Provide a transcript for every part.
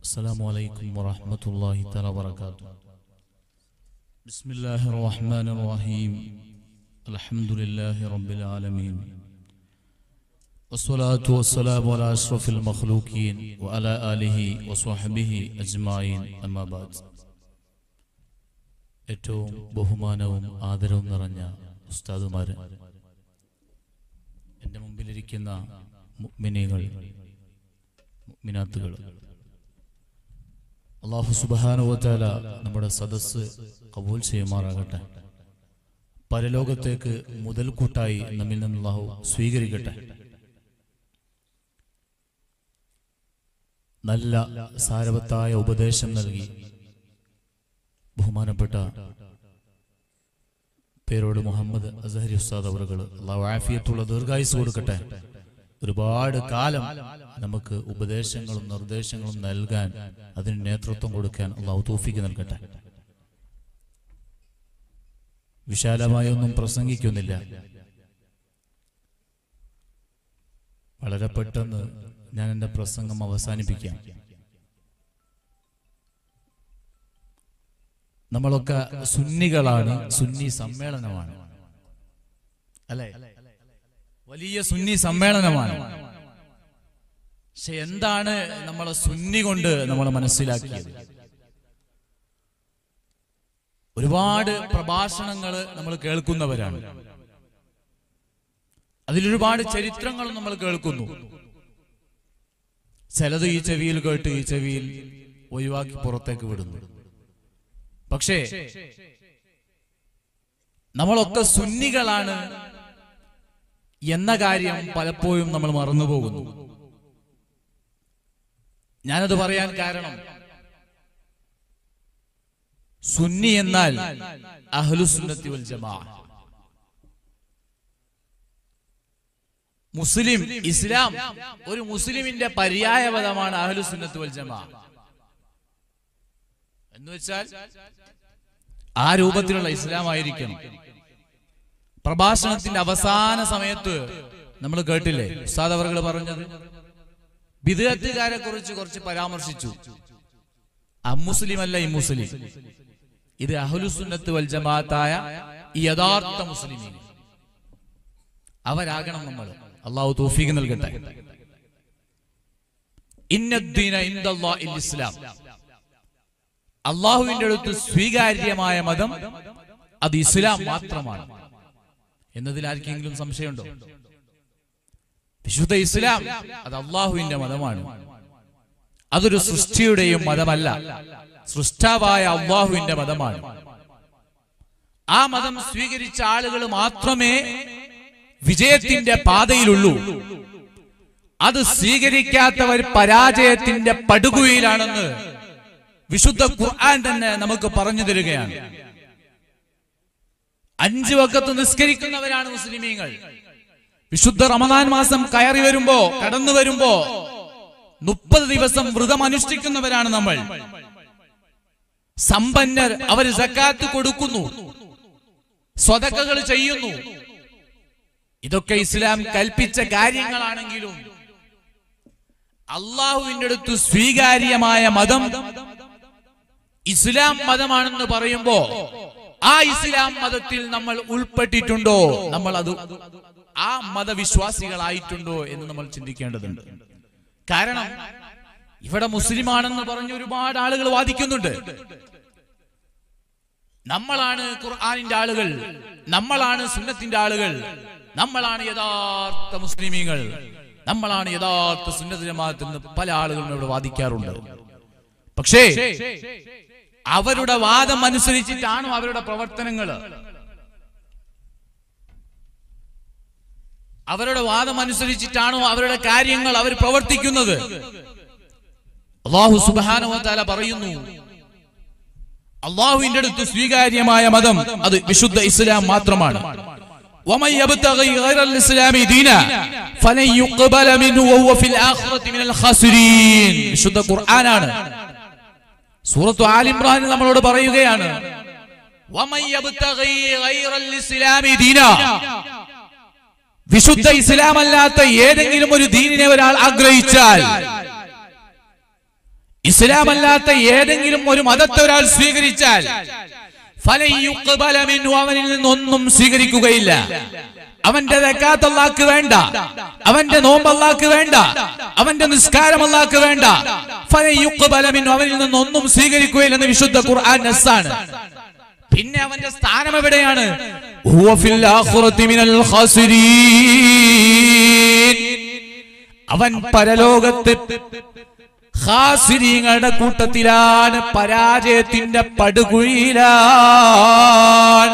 السلام عليكم ورحمة الله تعالى وبركاته بسم الله الرحمن الرحيم الحمد لله رب العالمين والصلاة والسلام على أشرف المخلوقين وعلى آله وصحبه أجمعين أما بعد ഏറ്റവും ബഹുമാനവും ആദരവും നിറഞ്ഞ ഉസ്താദുമാര് എൻ്റെ മുമ്പിലിരിക്കുന്ന മുഅ്മിനീങ്ങൾ മുഅ്മിനാത്തുകൾ അള്ളാഹു സുബാനുവത്താല നമ്മുടെ സദസ്സ് കബൂൽ ചെയ്യുമാറാകട്ടെ പരലോകത്തേക്ക് മുതൽക്കൂട്ടായി നമ്മിൽ നിന്ന് അള്ളാഹു സ്വീകരിക്കട്ടെ നല്ല സാരവത്തായ ഉപദേശം നൽകി ബഹുമാനപ്പെട്ട പേരോട് മുഹമ്മദ് അസഹരി ഉസ്താദ് അവറുകൾ അള്ളാഹു ആഫിയത്തുള്ള ദീർഘായുസ് കൊടുക്കട്ടെ ഒരുപാട് കാലം നമുക്ക് ഉപദേശങ്ങളും നിർദ്ദേശങ്ങളും നൽകാൻ അതിന് നേതൃത്വം കൊടുക്കാൻ അള്ളാഹു തൂഫിക്ക് നൽകട്ടെ വിശാലമായി ഒന്നും പ്രസംഗിക്കുന്നില്ല വളരെ പെട്ടെന്ന് ഞാൻ എൻ്റെ പ്രസംഗം അവസാനിപ്പിക്കാം നമ്മളൊക്കെ സുന്നികളാണ് സുന്നി സമ്മേളനമാണ് അല്ലെ വലിയ സുന്നി സമ്മേളനമാണ് പക്ഷെ എന്താണ് നമ്മളെ സുന്നി കൊണ്ട് നമ്മൾ മനസ്സിലാക്കിയത് ഒരുപാട് പ്രഭാഷണങ്ങൾ നമ്മൾ കേൾക്കുന്നവരാണ് അതിലൊരുപാട് ചരിത്രങ്ങളും നമ്മൾ കേൾക്കുന്നു ചിലത് ഈ ചെവിയിൽ കേട്ട് ഈ ചെവിയിൽ ഒഴിവാക്കി പുറത്തേക്ക് വിടുന്നു പക്ഷേ നമ്മളൊക്കെ സുന്നികളാണ് എന്ന കാര്യം പലപ്പോഴും നമ്മൾ മറന്നുപോകുന്നു ഞാനത് പറയാൻ കാരണം സുന്നി എന്നാൽ അഹ്ലുസുന്നത്തി വൽ ജമാ മുസ്ലിം ഇസ്ലാം ഒരു മുസ്ലിമിന്റെ പര്യായപദമാണ് അഹ്ലുസുന്നത്ത് വൽ ജമാ എന്ന് വെച്ചാൽ ആ രൂപത്തിലുള്ള ഇസ്ലാം ആയിരിക്കണം പ്രഭാഷണത്തിന്റെ അവസാന സമയത്ത് നമ്മൾ കേട്ടില്ലേ ഉസ്താദ് അവർ പറഞ്ഞത് ബിദത്തുകാരെ കുറിച്ച് കുറച്ച് പരാമർശിച്ചു അമുസ്ലിം അല്ല ഈ മുസ്ലിം ഇത് അഹുലുസുന്നത്ത് വൽ ജമാഅത്തായ ഈ യഥാർത്ഥ മുസ്ലിമീൻ അവരാകണം നമ്മൾ അള്ളാഹു തോഫീക്ക് നൽകട്ടെ ഇന്നദ്ദീന ഇൻദല്ലാഹിൽ ഇസ്ലാം അള്ളാഹുവിന്റെ അടുത്ത് സ്വീകാര്യമായ മതം അത് ഇസ്ലാം മാത്രമാണ് എന്നതിൽ ആർക്കെങ്കിലും സംശയമുണ്ടോ വിശുദ്ധ ഇസ്ലാം അത് അള്ളാഹുവിന്റെ മതമാണ് അതൊരു സൃഷ്ടിയുടെയും മതമല്ല സൃഷ്ടാവായ അള്ളാഹുവിന്റെ മതമാണ് ആ മതം സ്വീകരിച്ച ആളുകൾ മാത്രമേ വിജയത്തിന്റെ പാതയിലുള്ളൂ അത് സ്വീകരിക്കാത്തവർ പരാജയത്തിന്റെ പടുകുയിലാണെന്ന് വിശുദ്ധ ഖുർആൻ തന്നെ നമുക്ക് പറഞ്ഞു തരികയാണ് അഞ്ചു വക്കത്ത് നിസ്കരിക്കുന്നവരാണ് മുസ്ലിമീങ്ങൾ വിശുദ്ധ റമദാൻ മാസം കയറി വരുമ്പോ കടന്നു വരുമ്പോ മുപ്പത് ദിവസം വ്രതം അനുഷ്ഠിക്കുന്നവരാണ് നമ്മൾ സമ്പന്നർ അവർ സക്കാത്ത് കൊടുക്കുന്നു സ്വതക്കകൾ ചെയ്യുന്നു ഇതൊക്കെ ഇസ്ലാം കൽപ്പിച്ച കാര്യങ്ങളാണെങ്കിലും അള്ളാഹുവിന്റെ അടുത്ത് സ്വീകാര്യമായ മതം ഇസ്ലാം മതമാണെന്ന് പറയുമ്പോ ആ ഇസ്ലാം മതത്തിൽ നമ്മൾ ഉൾപ്പെട്ടിട്ടുണ്ടോ നമ്മൾ അത് ആ മതവിശ്വാസികളായിട്ടുണ്ടോ എന്ന് നമ്മൾ ചിന്തിക്കേണ്ടതുണ്ട് കാരണം ഇവിടെ മുസ്ലിമാണെന്ന് പറഞ്ഞ് ഒരുപാട് ആളുകൾ വാദിക്കുന്നുണ്ട് നമ്മളാണ് ഖുർആാനിന്റെ ആളുകൾ നമ്മളാണ് സുന്നത്തിന്റെ ആളുകൾ നമ്മളാണ് യഥാർത്ഥ മുസ്ലിമീങ്ങൾ നമ്മളാണ് യഥാർത്ഥ സുന്നത്ത് ജമാഅത്ത് എന്ന് പല ആളുകളും ഇവിടെ വാദിക്കാറുണ്ട് പക്ഷേ അവരുടെ വാദം അനുസരിച്ചിട്ടാണോ അവരുടെ പ്രവർത്തനങ്ങൾ അവരുടെ വാദം അനുസരിച്ചിട്ടാണോ അവരുടെ കാര്യങ്ങൾ അവർ പ്രവർത്തിക്കുന്നത് അള്ളാഹു സുബാനുവല പറയുന്നു അള്ളാഹുവിന്റെ അടുത്ത് സ്വീകാര്യമായ മതം അത് വിശുദ്ധ ഇസ്ലാം മാത്രമാണ് ومن يبتغي غير الاسلام دينا فلن يقبل منه وهو في الاخره من الخاسرين വിശുദ്ധ ഖുർആനാണ് സൂറത്തു ആൽ ഇമ്രാൻ നമ്മളോട് പറയുകയാണ് ومن يبتغي غير الاسلام دينا വിശുദ്ധ ഇസ്ലാം അല്ലാത്ത ഏതെങ്കിലും ഒരു ദീനിനെ ഒരാൾ ആഗ്രഹിച്ചാൽ ഇസ്ലാം അല്ലാത്ത ഏതെങ്കിലും ഒരു മതത്തെ ഒരാൾ സ്വീകരിച്ചാൽ ഫലൻ യുഖ്ബല മിൻഹു, അവനിൽ നിന്നൊന്നും സ്വീകരിക്കുകയില്ല അവന്റെ ദക്കാത്ത് അല്ലാക്ക് വേണ്ട അവന്റെ നോമ്പ് അല്ലാക്ക് വേണ്ട അവന്റെ നിസ്കാരം അല്ലാക്ക് വേണ്ട ഫലൻ യുഖ്ബല മിൻഹു, അവനിൽ നിന്നൊന്നും സ്വീകരിക്കുകയില്ലെന്ന് വിശുദ്ധ ഖുർആൻ നസ്സാണ് പിന്നെ അവന്റെ സ്ഥാനം എവിടെയാണ് ഹുവ ഫിൽ ആഖിറതി മിനൽ ഖാസിരീൻ. അവൻ പരലോകത്ത് ഖാസിരീങ്ങളുടെ കൂട്ടത്തിലാണ് പരാജയത്തിന്റെ പടുകുഴിയിലാണ്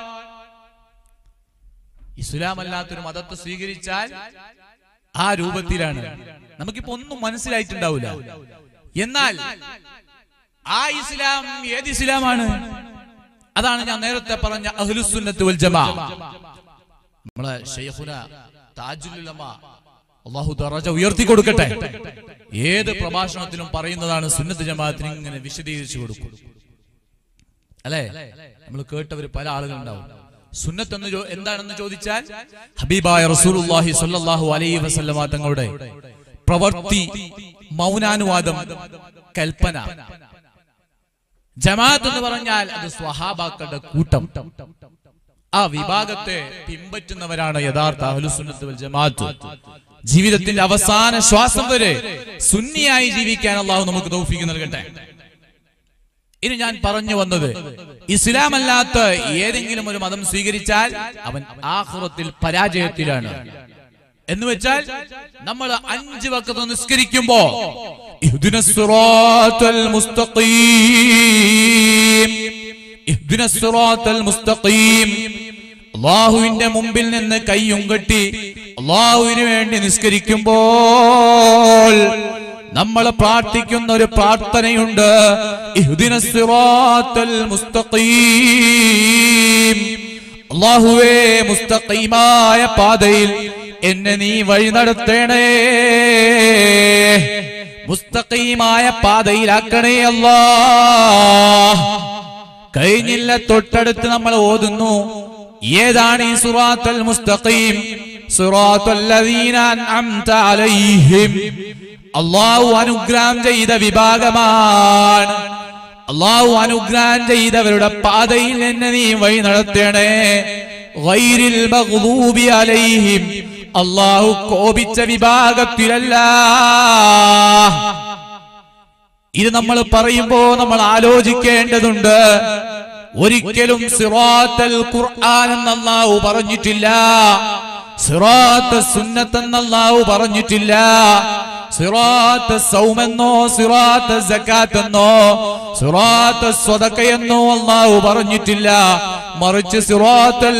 ഇസ്ലാം അല്ലാത്തൊരു മതത്തെ സ്വീകരിച്ചാൽ ആ രൂപത്തിലാണ് നമുക്കിപ്പോ ഒന്നും മനസ്സിലായിട്ടുണ്ടാവില്ല എന്നാൽ ആ ഇസ്ലാം ഏത് ഇസ്ലാമാണ് അതാണ് ഞാൻ നേരത്തെ പറഞ്ഞ അഹ്ലുസുന്നത്ത് വൽ ജമാ നമ്മളെ ഷെയ്ഖുന താജുൽ ഉലമ അള്ളാഹു ദറജ ഉയർത്തി കൊടുക്കട്ടെ ഏത് പ്രഭാഷണത്തിലും പറയുന്നതാണ് സുന്നത്ത് ജമാഅത്തിന് ഇങ്ങനെ വിശദീകരിച്ചു കൊടുക്കും അല്ലെ നമ്മൾ കേട്ടവര് പല ആളുകളുണ്ടാവും സുന്നത്ത് എന്ന് ചോ- എന്താണെന്ന് ചോദിച്ചാൽ ഹബീബായ റസൂലുള്ളാഹി സ്വല്ലല്ലാഹു അലൈഹി വസല്ലമ തങ്ങളുടെ പ്രവൃത്തി മൗനാനുവാദം കൽപ്പന ജമാഅത്ത് എന്ന് പറഞ്ഞാൽ അത് സ്വഹാബാക്കളുടെ കൂട്ടം ആ വിഭാഗത്തെ പിൻപറ്റുന്നവരാണ് യഥാർത്ഥ അഹ്ലുസുന്നത്ത് വൽ ജമാഅത്ത് ജീവിതത്തിന്റെ അവസാന ശ്വാസം വരെ സുന്നിയായി ജീവിക്കാൻ അള്ളാഹു നമുക്ക് തൗഫീക്ക് നൽകട്ടെ ഇനി ഞാൻ പറഞ്ഞു വന്നത് ഇസ്ലാം അല്ലാത്ത ഏതെങ്കിലും ഒരു മതം സ്വീകരിച്ചാൽ അവൻ ആഹ്റത്തിൽ പരാജയത്തിലാണ് എന്ന് വെച്ചാൽ നമ്മൾ അഞ്ച് വക്കത്ത് നിസ്കരിക്കുമ്പോ ഇഹ്ദിന സിറാത്തൽ മുസ്തഖീം ഇഹ്ദിന സിറാത്തൽ മുസ്തഖീം അള്ളാഹുവിന്റെ മുമ്പിൽ നിന്ന് കയ്യും കെട്ടി അള്ളാഹുവിന് വേണ്ടി നിസ്കരിക്കുമ്പോൾ നമ്മൾ പ്രാർത്ഥിക്കുന്ന ഒരു പ്രാർത്ഥനയുണ്ട് ഇഹ്ദിന സിറാത്തൽ മുസ്തഖീം അള്ളാഹുവേ മുസ്തഖീമായ പാതയിൽ എന്നെ നീ വഴി നടത്തേണേ മുസ്തഖീമായ പാതയിലാക്കണേ അല്ലാ കഴിഞ്ഞില്ല തൊട്ടടുത്ത് നമ്മൾ ഓതുന്നു ഏതാണ് ഈ സുറാത്തൽ മുസ്തഖീം സുറാത്തൽ ലദീന അൻഅംത അലൈഹിം അള്ളാഹു അനുഗ്രഹം ചെയ്ത വിഭാഗമാണ് അള്ളാഹു അനുഗ്രഹം ചെയ്തവരുടെ പാതയിൽ എന്നെ നീ വഴി നടത്തണേ ഗൈരിൽ മഗ്ദൂബി അലൈഹിം അള്ളാഹു കോപിച്ച വിഭാഗത്തിലല്ല ഇത് നമ്മൾ പറയുമ്പോ നമ്മൾ ആലോചിക്കേണ്ടതുണ്ട് ഒരിക്കലും സിറാത്തൽ ഖുർആൻ എന്ന് അല്ലാഹു പറഞ്ഞിട്ടില്ല സിറാത്ത് സുന്നത്ത് എന്ന് അല്ലാഹു പറഞ്ഞിട്ടില്ല സിറാത്ത് സൗമെന്നോ സിറാത്ത് സക്കാത്ത് എന്നോ സിറാത്ത് സ്വതക്കയെന്നോ അല്ലാഹു പറഞ്ഞിട്ടില്ല മറിച്ച് സിറാത്തൽ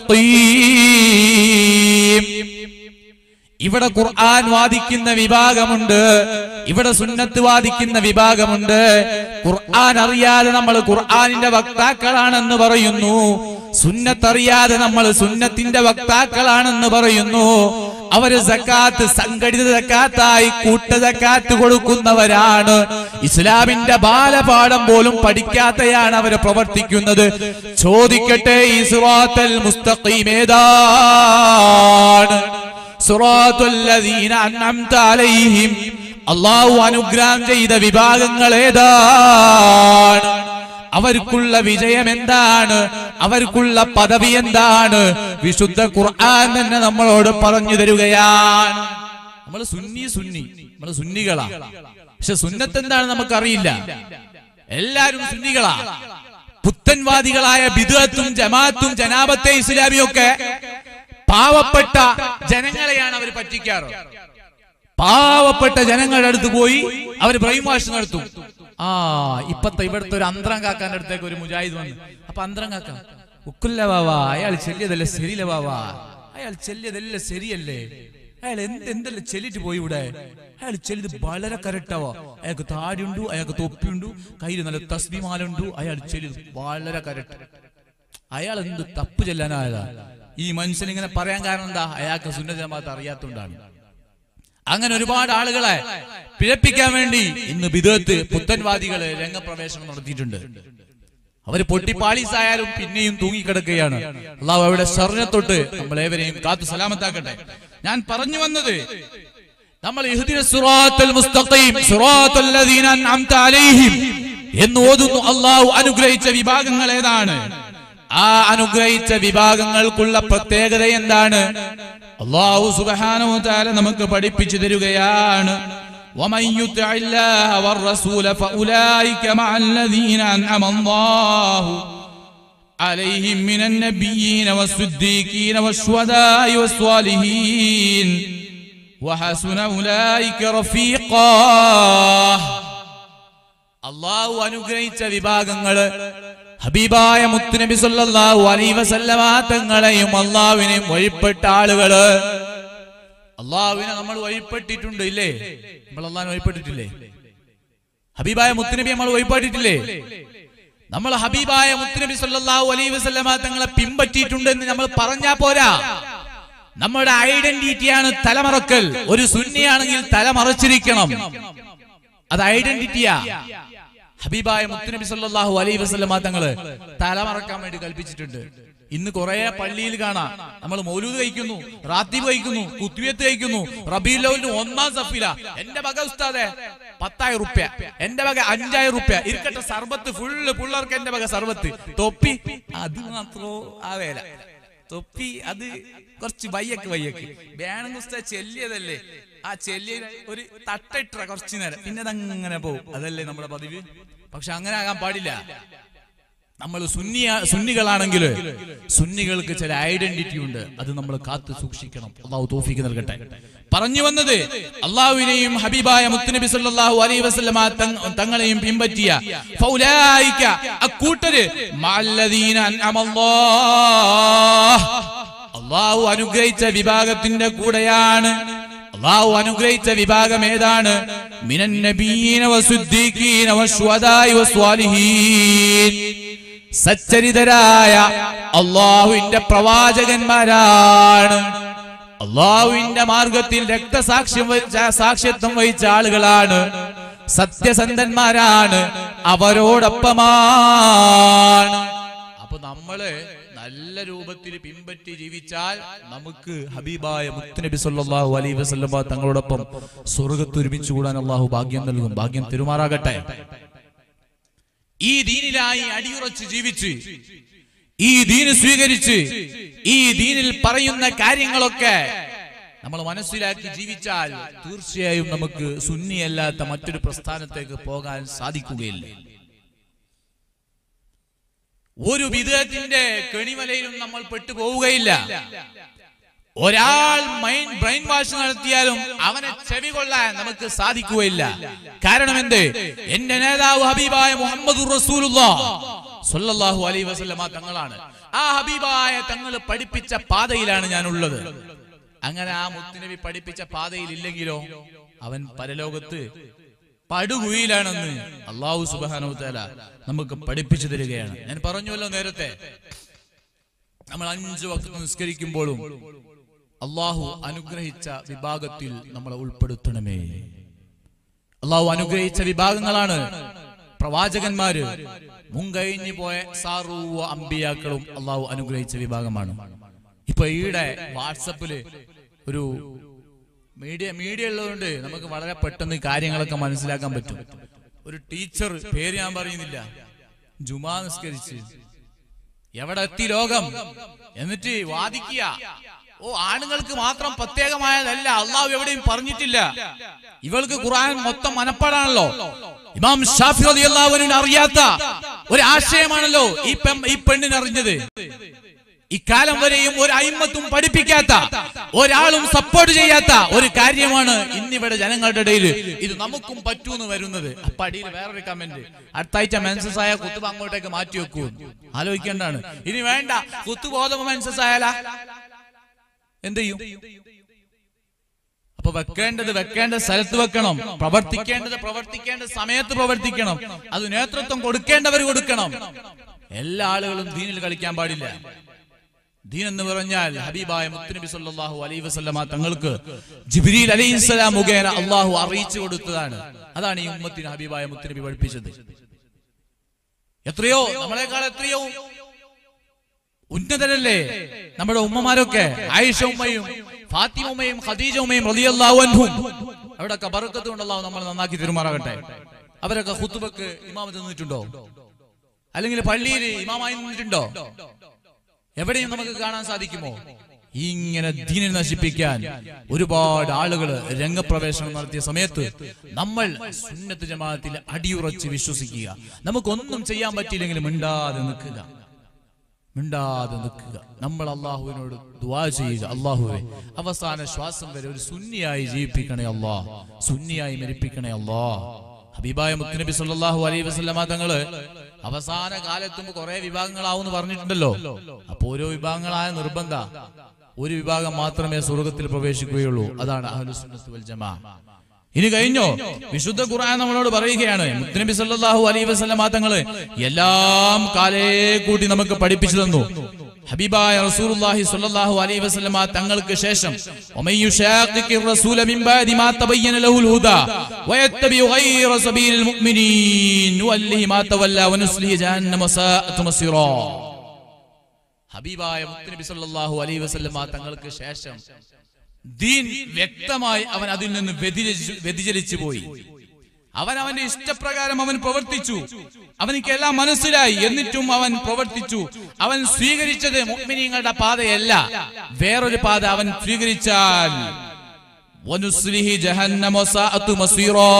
മുസ്തഖീം ഇവിടെ ഖുർആൻ വാദിക്കുന്ന വിഭാഗമുണ്ട് ഇവിടെ സുന്നത്ത് വാദിക്കുന്ന വിഭാഗമുണ്ട് ഖുർആൻ അറിയാതെ നമ്മൾ ഖുർആനിന്റെ വക്താക്കളാണെന്ന് പറയുന്നു സുന്നത്ത് അറിയാതെ നമ്മൾ സുന്നത്തിന്റെ വക്താക്കളാണെന്ന് പറയുന്നു അവര് സക്കാത്ത് സംഘടിത സക്കാത്തായി കൂട്ട സക്കാത്ത് കൊടുക്കുന്നവരാണ് ഇസ്ലാമിന്റെ ബാലപാഠം പോലും പഠിക്കാതെയാണ് അവര് പ്രവർത്തിക്കുന്നത് ചോദിക്കട്ടെ ഈ സുറാത്തൽ മുസ്തഖീം ഏതാണ് സുറാത്തുല്ലദീന അൻഅംത അലൈഹിം അള്ളാഹു അനുഗ്രഹം ചെയ്ത വിഭാഗങ്ങൾ ഏതാണ് അവർക്കുള്ള വിജയം എന്താണ് അവർക്കുള്ള പദവി എന്താണ് വിശുദ്ധ ഖുർആൻ തന്നെ നമ്മളോട് പറഞ്ഞു തരുകയാണ് നമ്മൾ സുന്നി സുന്നി നമ്മൾ സുന്നികളാ പക്ഷെ സുന്നത്ത് എന്താണ് നമുക്കറിയില്ല എല്ലാരും സുന്നികളാ പുത്തൻവാദികളായ ബിദുഅത്തും ജമാഅത്തും ജനാബത്തെ ഇസ്ലാമിയൊക്കെ പാവപ്പെട്ട ജനങ്ങളെയാണ് അവർ പറ്റിക്കാറ് പാവപ്പെട്ട ജനങ്ങളുടെ അടുത്ത് പോയി അവർ ബ്രെയിൻ വാഷ് നടത്തും ആ ഇപ്പത്തെ ഇവിടുത്തെ ഒരു അന്തരം കാക്കാന്റെ അടുത്തേക്ക് ഒരു മുജാഹിദ് വന്നു അപ്പൊ അന്തരം കാക്ക ഉക്കുല്ല ബാവാ അയാൾ ചെല്ലിയതല്ലേ ശരിയില്ല ബാവാ അയാൾ ചെല്ലിയതല്ലേ ശരിയല്ലേ അയാൾ എന്ത് എന്തല്ലേ ചെല്ലിട്ട് പോയി ഇവിടെ അയാൾ ചെല്ലിത് വളരെ കരട്ടാവാ അയാൾക്ക് താടിയുണ്ടു അയാൾക്ക് തൊപ്പിയുണ്ടു കയ്യിൽ നല്ല തസ്ബിമാലുണ്ടു അയാൾ ചെല്ലിത് വളരെ കരട്ട് അയാൾ എന്ത് തപ്പ് ചെല്ലാനായതാ ഈ മനുഷ്യൻ ഇങ്ങനെ പറയാൻ കാരണം എന്താ അയാൾക്ക് സുന്നജമാത്ത് അറിയാത്തോണ്ടാണ് അങ്ങനെ ഒരുപാട് ആളുകളെ പിഴപ്പിക്കാൻ വേണ്ടി ഇന്ന് ബിദത്ത് പുത്തൻവാദികള് രംഗപ്രവേശനം നടത്തിയിട്ടുണ്ട് അവര് പൊട്ടിപ്പാളീസായാലും പിന്നെയും തൂങ്ങിക്കിടക്കുകയാണ് അള്ളാഹു അവിടെ തൊട്ട് നമ്മളേവരെയും കാത്തു സലാമത്താക്കട്ടെ ഞാൻ പറഞ്ഞു വന്നത് നമ്മൾ ഇഹ്ദിന സിറാത്തൽ മുസ്തഖീം സിറാത്തൽ ലദീന അൻഅംത അലൈഹിം എന്ന് ഓതുന്നു അള്ളാഹു അനുഗ്രഹിച്ച വിഭാഗങ്ങൾ ഏതാണ് ആ അനുഗ്രഹിച്ച വിഭാഗങ്ങൾക്കുള്ള പ്രത്യേകത എന്താണ് അള്ളാഹു സുബ്ഹാനഹു വ തആല നമുക്ക് പഠിപ്പിച്ചു തരികയാണ് ومن يطع الله والرسول فأولئك مع الذين أنعم الله عليهم من النبيين والصديقين والشهداء والصالحين وحسن أولئك رفيقا അള്ളാഹു അനുഗ്രഹിച്ച വിഭാഗങ്ങള് ഹബീബായ മുത്തുനബി സല്ലല്ലാഹു അലൈഹി വസല്ലമ തങ്ങളെയും അള്ളാഹുവിനെയും വഴിപ്പെട്ട ആളുകള് അള്ളാഹുവിനെ നമ്മൾ വഴിപ്പെട്ടിട്ടുണ്ട് ഇല്ലേ നമ്മൾ അള്ളാഹിനെ വഴിപ്പെട്ടിട്ടില്ലേ ഹബീബായ മുത്തുനബി നമ്മൾ വഴിപ്പെട്ടിട്ടില്ലേ നമ്മൾ ഹബീബായ മുത്തുനബി സല്ലല്ലാഹു അലൈഹി വസല്ലമ തങ്ങളെ പിൻപറ്റിയിട്ടുണ്ട് എന്ന് നമ്മൾ പറഞ്ഞാ പോരാ നമ്മുടെ ഐഡന്റിറ്റിയാണ് തലമറക്കൽ ഒരു സുന്നിയാണെങ്കിൽ തലമറച്ചിരിക്കണം അത് ഐഡന്റിറ്റിയാ ഹബീബായ മുത്തുനബി സല്ലല്ലാഹു അലൈഹി വസല്ലമ തങ്ങള് തലമറക്കാൻ വേണ്ടി കൽപ്പിച്ചിട്ടുണ്ട് ഇന്ന് കുറെ പള്ളിയിൽ കാണാം നമ്മൾ മൗലൂദ് കഴിക്കുന്നു റാത്തീബ് കഴിക്കുന്നു കുത്തിയത്ത് കഴിക്കുന്നു റബീൽ ലൗലിന് ഒന്നാം സഫില എന്റെ വക ഉസ്താദെ പത്തായിരം റുപ്യ എന്റെ വക അഞ്ചായിരം റുപ്യ ഇരിക്കട്ടെ സർബത്ത് ഫുള്ള് പിള്ളേർക്ക് എന്റെ വക സർബത്ത് തൊപ്പി അത് മാത്രോ ആ വേല തൊപ്പി അത് കുറച്ച് വയ്യക്ക് വയ്യക്ക് വേണമെങ്കിൽ ഉസ്താദ് ചെല്ലിയതല്ലേ ആ ചെല്ലിയ ഒരു തട്ടിട്ട കുറച്ചു നേരം പിന്നെ അതങ്ങനെ പോകും അതല്ലേ നമ്മുടെ പതിവ് പക്ഷെ അങ്ങനെ ആകാൻ പാടില്ല നമ്മൾ സുന്നിയ സുന്നികളാണെങ്കിൽ സുന്നികൾക്ക് ചില ഐഡന്റിറ്റി ഉണ്ട് അത് നമ്മൾ കാത്തു സൂക്ഷിക്കണം അള്ളാഹു തോഫിക്ക് നൽകട്ടെ പറഞ്ഞു വന്നത് അള്ളാഹുവിനെയും ഹബീബായ മുത്തുനബി സല്ലല്ലാഹു അലൈഹി വസല്ലമ തങ്- തങ്ങളെയും പിൻപറ്റിയ ഫൗലായിക അക്കൂട്ടര് മഅല്ലദീന അൻഅമല്ലാഹ് അള്ളാഹു അനുഗ്രഹിച്ച വിഭാഗത്തിന്റെ കൂടെയാണ് അള്ളാഹു അനുഗ്രഹിച്ച വിഭാഗം ഏതാണ് മിനൻ നബീന വസുദ്ദീഖീന വശുഹദാഇ വസ്വാലിഹീൻ സച്ചരിതരായ അള്ളാഹുവിന്റെ പ്രവാചകന്മാരാണ് അള്ളാഹുവിന്റെ മാർഗത്തിൽ രക്തസാക്ഷ്യം വഹിച്ച സാക്ഷ്യത്വം വഹിച്ച ആളുകളാണ് സത്യസന്ധന്മാരാണ് അവരോടൊപ്പമാണ് അപ്പൊ നമ്മള് നല്ല രൂപത്തിൽ പിൻപറ്റി ജീവിച്ചാൽ നമുക്ക് ഹബീബായ മുത്തുനബി സല്ലല്ലാഹു അലൈഹി വസല്ലമ തങ്ങളോടൊപ്പം സ്വർഗത്ത് ഒരുമിച്ച് കൂടാൻ അള്ളാഹു ഭാഗ്യം നൽകും ഭാഗ്യം തെരുമാറാകട്ടെ ഈ ദീനിലായി അടിയുറച്ച് ജീവിച്ച് ഈ ദീന് സ്വീകരിച്ച് ഈ ദീനിൽ പറയുന്ന കാര്യങ്ങളൊക്കെ നമ്മൾ മനസ്സിലാക്കി ജീവിച്ചാൽ തീർച്ചയായും നമുക്ക് സുന്നിയല്ലാത്ത മറ്റൊരു പ്രസ്ഥാനത്തേക്ക് പോകാൻ സാധിക്കുകയില്ല ഒരു വിധത്തിന്റെ കെണിവലയിലും നമ്മൾ പെട്ടുപോവുകയില്ല ഒരാൾ മൈൻഡ് ബ്രെയിൻ വാഷ് നടത്തിയാലും അവനെ ചെവി കൊള്ളാൻ നമുക്ക് സാധിക്കുകയില്ല കാരണം എന്ത് എന്റെ നേതാവ് ഹബീബായ മുഹമ്മദ് സല്ലല്ലാഹു അലൈഹി വസല്ലമ തങ്ങളാണ് ആ ഹബീബായ തങ്ങൾ പഠിപ്പിച്ച പാതയിലാണ് ഞാൻ ഉള്ളത് അങ്ങനെ ആ മുത്തുനബി പഠിപ്പിച്ച പാതയിൽ ഇല്ലെങ്കിലോ അവൻ പരലോകത്ത് പടുകുയിലാണെന്ന് അള്ളാഹു സുബാനോ തല നമുക്ക് പഠിപ്പിച്ചു തരികയാണ് ഞാൻ പറഞ്ഞുവല്ലോ നേരത്തെ നമ്മൾ അഞ്ചു വക്ത് നിസ്കരിക്കുമ്പോഴും അള്ളാഹു അനുഗ്രഹിച്ച വിഭാഗത്തിൽ നമ്മളെ ഉൾപ്പെടുത്തണമേ അള്ളാഹു അനുഗ്രഹിച്ച വിഭാഗങ്ങളാണ് പ്രവാചകന്മാര് മുൻകഴിഞ്ഞു പോയ സാറൂവ അമ്പിയാക്കളും അള്ളാഹു അനുഗ്രഹിച്ച വിഭാഗമാണ് ഇപ്പൊ ഈടെ വാട്സപ്പില് ഒരു മീഡിയ മീഡിയ ഉള്ളതുകൊണ്ട് നമുക്ക് വളരെ പെട്ടെന്ന് ഈ കാര്യങ്ങളൊക്കെ മനസ്സിലാക്കാൻ പറ്റും ഒരു ടീച്ചർ പേര് ഞാൻ പറയുന്നില്ല ജുമാ നിസ്കരിച്ച് എവിടെ എത്തി ലോകം എന്നിട്ട് വാദിക്കുക ഓ ആണുങ്ങൾക്ക് മാത്രം പ്രത്യേകമായതല്ല അള്ളാഹു എവിടെയും പറഞ്ഞിട്ടില്ല ഇവൾക്ക് ഖുർആൻ മൊത്തം മനപ്പാടാണല്ലോ ഇമാം ഷാഫി അള്ളാഹുവിന് അറിയാത്ത ഒരു ആശയമാണല്ലോ ഈ പെൺ ഈ പെണ്ണിന് അറിഞ്ഞത് ഇക്കാലം വരെയും ഒരു അയിമത്തും പഠിപ്പിക്കാത്ത ഒരാളും സപ്പോർട്ട് ചെയ്യാത്ത ഒരു കാര്യമാണ് ഇന്നിവിടെ ജനങ്ങളുടെ ഇടയിൽ ഇത് നമുക്കും പറ്റൂന്ന് വരുന്നത് അപ്പൊ അടിയിൽ വേറൊരു കമന്റ് അടുത്ത ആഴ്ച മെൻസസ് ആയ കുത്തുബ അങ്ങോട്ടേക്ക് മാറ്റി വെക്കൂ ആലോചിക്കേണ്ടാണ് ഇനി വേണ്ട കുത്തുബോധം മെൻസസ് ആയാലാ എന്ത് ചെയ്യും അപ്പൊ വെക്കേണ്ടത് വെക്കേണ്ട സ്ഥലത്ത് വെക്കണം പ്രവർത്തിക്കേണ്ടത് പ്രവർത്തിക്കേണ്ട സമയത്ത് പ്രവർത്തിക്കണം അത് നേതൃത്വം കൊടുക്കേണ്ടവർ കൊടുക്കണം എല്ലാ ആളുകളും ദീനിൽ കളിക്കാൻ പാടില്ല ദീൻ എന്ന് പറഞ്ഞാൽ ഹബീബായ മുത്തുനബി സല്ലല്ലാഹു അലൈഹി വസല്ലമ തങ്ങൾക്ക് ജിബ്രീൽ അലൈഹിസ്സലാം മുഖേന അള്ളാഹു അറിയിച്ചു കൊടുത്തതാണ് അതാണ് ഈ ഉമ്മത്തിന് ഹബീബായ മുത്തുനബി പഠിപ്പിച്ചത് എത്രയോ നമ്മളെക്കാൾ എത്രയോ ഉന്നതരല്ലേ നമ്മുടെ ഉമ്മമാരൊക്കെ ആയിഷ ഉമ്മയും ഫാത്തിമ ഉമ്മയും ഖദീജ ഉമ്മയും റളിയല്ലാഹു അൻഹും അവരുടെ ബർക്കത്ത് കൊണ്ട് അള്ളാഹു നമ്മൾ നന്നാക്കി തെരുമാറാകട്ടെ അവരൊക്കെ ഖുത്തുബക്ക് ഇമാമത്ത് നിന്നിട്ടുണ്ടോ അല്ലെങ്കിൽ പള്ളിയിൽ ഇമാമായി നിന്നിട്ടുണ്ടോ എവിടെയും നമുക്ക് കാണാൻ സാധിക്കുമോ ഇങ്ങനെ ദീനിനെ നശിപ്പിക്കാൻ ഒരുപാട് ആളുകൾ രംഗപ്രവേശനം നടത്തിയ സമയത്ത് നമ്മൾ സുന്നത്ത് ജമാഅത്തിൽ അടിയുറച്ച് വിശ്വസിക്കുക നമുക്കൊന്നും ചെയ്യാൻ പറ്റിയില്ലെങ്കിൽ മിണ്ടാതെ നിൽക്കുക മിണ്ടാതെ നിൽക്കുക നമ്മൾ അള്ളാഹുവിനോട് ദുവാ ചെയ്യുക അള്ളാഹുവെ അവസാന ശ്വാസം വരെ ഒരു സുന്നിയായി ജീവിപ്പിക്കണേ അല്ലാ സുന്നിയായി മരിപ്പിക്കണേ അല്ലാ ഹബീബായ മുത്തുനബി സല്ലല്ലാഹു അലൈഹി വസല്ലമ തങ്ങള് അവസാന കാലത്തും കുറെ വിഭാഗങ്ങളാവും പറഞ്ഞിട്ടുണ്ടല്ലോ അപ്പൊ ഓരോ വിഭാഗങ്ങളായ നിർബന്ധ ഒരു വിഭാഗം മാത്രമേ സ്വർഗത്തിൽ പ്രവേശിക്കുകയുള്ളൂ അതാണ് അഹ്ലുസുന്നത്ത് വൽ ജമാ ഇനി കഴിഞ്ഞോ വിശുദ്ധ ഖുർആൻ നമ്മളോട് പറയുകയാണ് മുത്തനബി സല്ലല്ലാഹു അലൈഹി വസല്ലമ തങ്ങള് എല്ലാം കാലേ കൂട്ടി നമുക്ക് പഠിപ്പിച്ചു തന്നു ഹബീബായ റസൂലുള്ളാഹി സ്വല്ലല്ലാഹു അലൈഹി വസല്ലമ തങ്ങൾക്ക് ശേഷം ഒമയ്യുശാഖിഖിർ റസൂല മിൻ ബാദി മാ തബയ്യന ലഹുൽ ഹുദാ വയത്തബി ഗൈറ സബീലിൽ മുഅ്മിനീൻ നുവല്ലിഹി മാ തവല്ല വനുസ്ലിഹി ജഹന്നമ വസാഅത് മസീറാ ഹബീബായ മുത്തനബി സല്ലല്ലാഹു അലൈഹി വസല്ലമ തങ്ങൾക്ക് ശേഷം ദീൻ വ്യക്തമായി അവൻ അതിൽ നിന്ന് വ്യതിചലിച്ചു വ്യതിചലിച്ചു പോയി അവൻ അവന്റെ ഇഷ്ടപ്രകാരം അവൻ പ്രവർത്തിച്ചു അവനിക്ക് എല്ലാം മനസ്സിലായി എന്നിട്ടും അവൻ പ്രവർത്തിച്ചു അവൻ സ്വീകരിച്ചത് മുഅ്മിനീങ്ങളുടെ പാതയല്ല വേറൊരു പാത അവൻ സ്വീകരിച്ചാൽ വനുസ്ലിഹി ജഹന്നമ വസാഅതു മസീറാ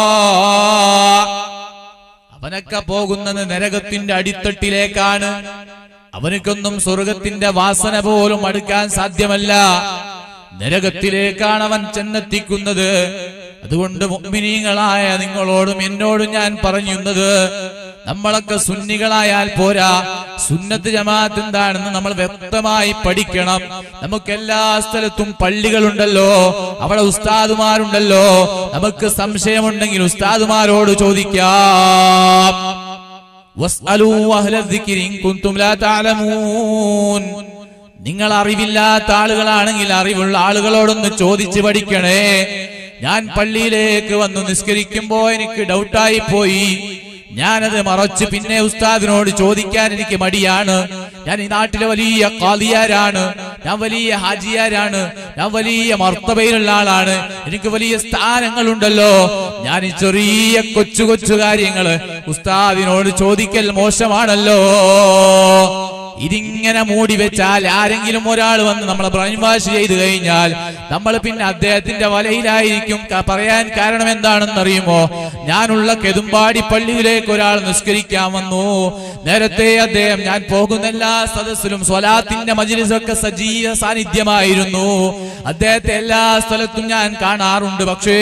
അവനൊക്കെ പോകുന്നത് നരകത്തിന്റെ അടിത്തട്ടിലേക്കാണ് അവനക്കൊന്നും സ്വർഗത്തിന്റെ വാസന പോലും അടുക്കാൻ സാധ്യമല്ല നരകത്തിലേക്കാണ് അവൻ ചെന്നെത്തിക്കുന്നത് അതുകൊണ്ട് മുഗ്മിനീങ്ങളായ നിങ്ങളോടും എന്നോടും ഞാൻ പറയുന്നത് നമ്മളൊക്കെ സുന്നികളായാൽ പോരാ സുന്നത്ത് ജമാഅത്ത് എന്താണെന്ന് നമ്മൾ വ്യക്തമായി പഠിക്കണം നമുക്ക് എല്ലാ സ്ഥലത്തും പള്ളികളുണ്ടല്ലോ അവിടെ ഉസ്താദുമാരുണ്ടല്ലോ നമുക്ക് സംശയമുണ്ടെങ്കിൽ ഉസ്താദുമാരോട് ചോദിക്കാം വസ്അലൂ അഹ്ല ദിക്രി ഇൻ കുൻതും ലാ തഅലമൂൻ നിങ്ങൾ അറിവില്ലാത്ത ആളുകളാണെങ്കിൽ അറിവുള്ള ആളുകളോടൊന്ന് ചോദിച്ചു പഠിക്കണേ ഞാൻ പള്ളിയിലേക്ക് വന്നു നിസ്കരിക്കുമ്പോ എനിക്ക് ഡൗട്ടായി പോയി ഞാനത് മറച്ച് പിന്നെ ഉസ്താദിനോട് ചോദിക്കാൻ എനിക്ക് മടിയാണ് ഞാൻ ഈ നാട്ടിലെ വലിയ കാലിയാരാണ് ഞാൻ വലിയ ഹാജിയാരാണ് ഞാൻ വലിയ മർത്തബയിലുള്ള ആളാണ് എനിക്ക് വലിയ സ്ഥാനങ്ങളുണ്ടല്ലോ ഞാൻ ഈ ചെറിയ കൊച്ചു കൊച്ചു കാര്യങ്ങള് ഉസ്താദിനോട് ചോദിക്കൽ മോശമാണല്ലോ ഇതിങ്ങനെ മൂടി വെച്ചാൽ ആരെങ്കിലും ഒരാൾ വന്ന് നമ്മളെ ബ്രൈൻ വാഷ് ചെയ്തു കഴിഞ്ഞാൽ നമ്മൾ പിന്നെ അദ്ദേഹത്തിന്റെ വലയിലായിരിക്കും ക- പറയാൻ കാരണം എന്താണെന്ന് അറിയുമോ ഞാനുള്ള കെതുമ്പാടി പള്ളിയിലേക്ക് ഒരാൾ നിസ്കരിക്കാൻ വന്നു നേരത്തെ അദ്ദേഹം ഞാൻ പോകുന്ന എല്ലാ സദസ്സിലും സ്വലാത്തിന്റെ മജിലിസൊക്കെ സജീവ സാന്നിധ്യമായിരുന്നു അദ്ദേഹത്തെ എല്ലാ സ്ഥലത്തും ഞാൻ കാണാറുണ്ട് പക്ഷേ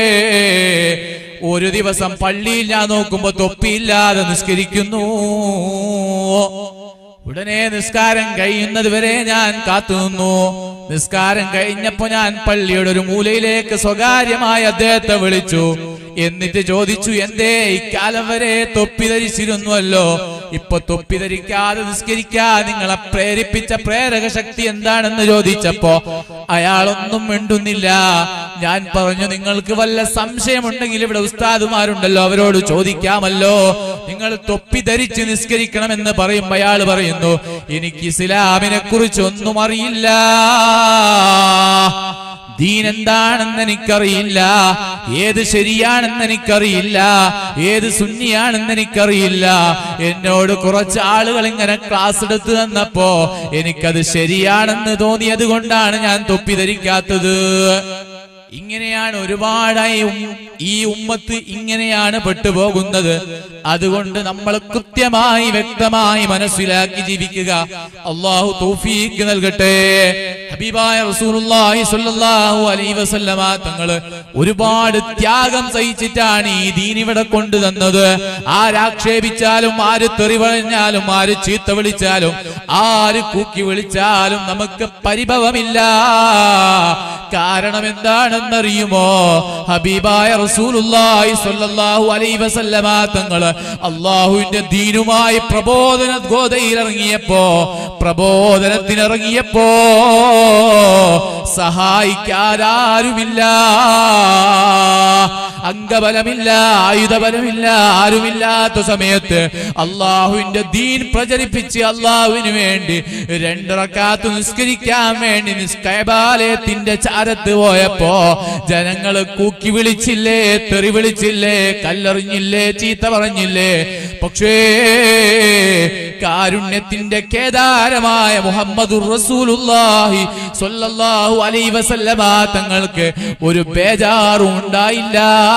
ഒരു ദിവസം പള്ളിയിൽ ഞാൻ നോക്കുമ്പോ തൊപ്പിയില്ലാതെ നിസ്കരിക്കുന്നു ഉടനെ നിസ്കാരം കഴിയുന്നത് വരെ ഞാൻ കാത്തുനിന്നു നിസ്കാരം കഴിഞ്ഞപ്പോ ഞാൻ പള്ളിയുടെ ഒരു മൂലയിലേക്ക് സ്വകാര്യമായി അദ്ദേഹത്തെ വിളിച്ചു എന്നിട്ട് ചോദിച്ചു എന്തേ ഇക്കാലം വരെ തൊപ്പി ധരിച്ചിരുന്നുവല്ലോ ഇപ്പൊ തൊപ്പി ധരിക്കാതെ നിസ്കരിക്കാൻ നിങ്ങളെ പ്രേരിപ്പിച്ച പ്രേരക ശക്തി എന്താണെന്ന് ചോദിച്ചപ്പോ അയാളൊന്നും മിണ്ടുന്നില്ല ഞാൻ പറഞ്ഞു നിങ്ങൾക്ക് വല്ല സംശയമുണ്ടെങ്കിൽ ഇവിടെ ഉസ്താദുമാരുണ്ടല്ലോ അവരോട് ചോദിക്കാമല്ലോ നിങ്ങൾ തൊപ്പി ധരിച്ച് നിസ്കരിക്കണമെന്ന് പറയുമ്പോ അയാൾ പറയുന്നു എനിക്ക് ഇസ്ലാമിനെ കുറിച്ച് ഒന്നും അറിയില്ല ദീൻ എന്താണെന്ന് എനിക്കറിയില്ല ഏത് ശരിയാണെന്ന് എനിക്കറിയില്ല ഏത് സുന്നിയാണെന്ന് എനിക്കറിയില്ല എന്നോട് കുറച്ച് ആളുകൾ ഇങ്ങനെ ക്ലാസ് എടുത്തു തന്നപ്പോ എനിക്കത് ശരിയാണെന്ന് തോന്നിയത് കൊണ്ടാണ് ഞാൻ തൊപ്പി ധരിക്കാത്തത് ഇങ്ങനെയാണ് ഒരുപാടായി ഉം- ഈ ഉമ്മത്ത് ഇങ്ങനെയാണ് പെട്ടുപോകുന്നത് അതുകൊണ്ട് നമ്മൾ കൃത്യമായി വ്യക്തമായി മനസ്സിലാക്കി ജീവിക്കുക അള്ളാഹു തൗഫീക്ക് നൽകട്ടെ ഹബീബായ റസൂലുള്ളാഹി സ്വല്ലല്ലാഹു അലൈഹി വസല്ലമ തങ്ങള് ഒരുപാട് ത്യാഗം സഹിച്ചിട്ടാണ് ഈ ദീൻ ഇവിടെ കൊണ്ടുതന്നത് ആരാക്ഷേപിച്ചാലും ആര് തെറി പറഞ്ഞാലും ആര് ചീത്ത വിളിച്ചാലും ആര് കൂക്കി വിളിച്ചാലും നമുക്ക് പരിഭവമില്ല കാരണം എന്താണെന്നറിയുമോ ഹബീബായ റസൂലുള്ളാഹി സ്വല്ലല്ലാഹു അലൈഹി വസല്ലമ തങ്ങള് അള്ളാഹുവിന്റെ ദീനുമായി പ്രബോധന ഗോതയിൽ ഇറങ്ങിയപ്പോ പ്രബോധനത്തിനിറങ്ങിയപ്പോ സഹായിക്കാരാരുമില്ല അംഗബലമില്ല ആയുധബലമില്ല ആരുമില്ലാത്ത സമയത്ത് അള്ളാഹുവിന്റെ ദീൻ പ്രചരിപ്പിച്ച് അള്ളാഹുവിന് വേണ്ടി രണ്ടിറക്കാത്ത് നിസ്കരിക്കാൻ വേണ്ടി നിസ്കൈബാലയത്തിന്റെ ചാരത്ത് പോയപ്പോ ജനങ്ങൾ കൂക്കി വിളിച്ചില്ലേ തെറി വിളിച്ചില്ലേ കല്ലെറിഞ്ഞില്ലേ ചീത്ത പറഞ്ഞില്ലേ പക്ഷേ കാരുണ്യത്തിന്റെ കേദാരമായ മുഹമ്മദുർ റസൂലുള്ളാഹി സ്വല്ലല്ലാഹു അലൈഹി വസല്ലമ തങ്ങൾക്ക് ഒരു ബേജാറും ഉണ്ടായില്ല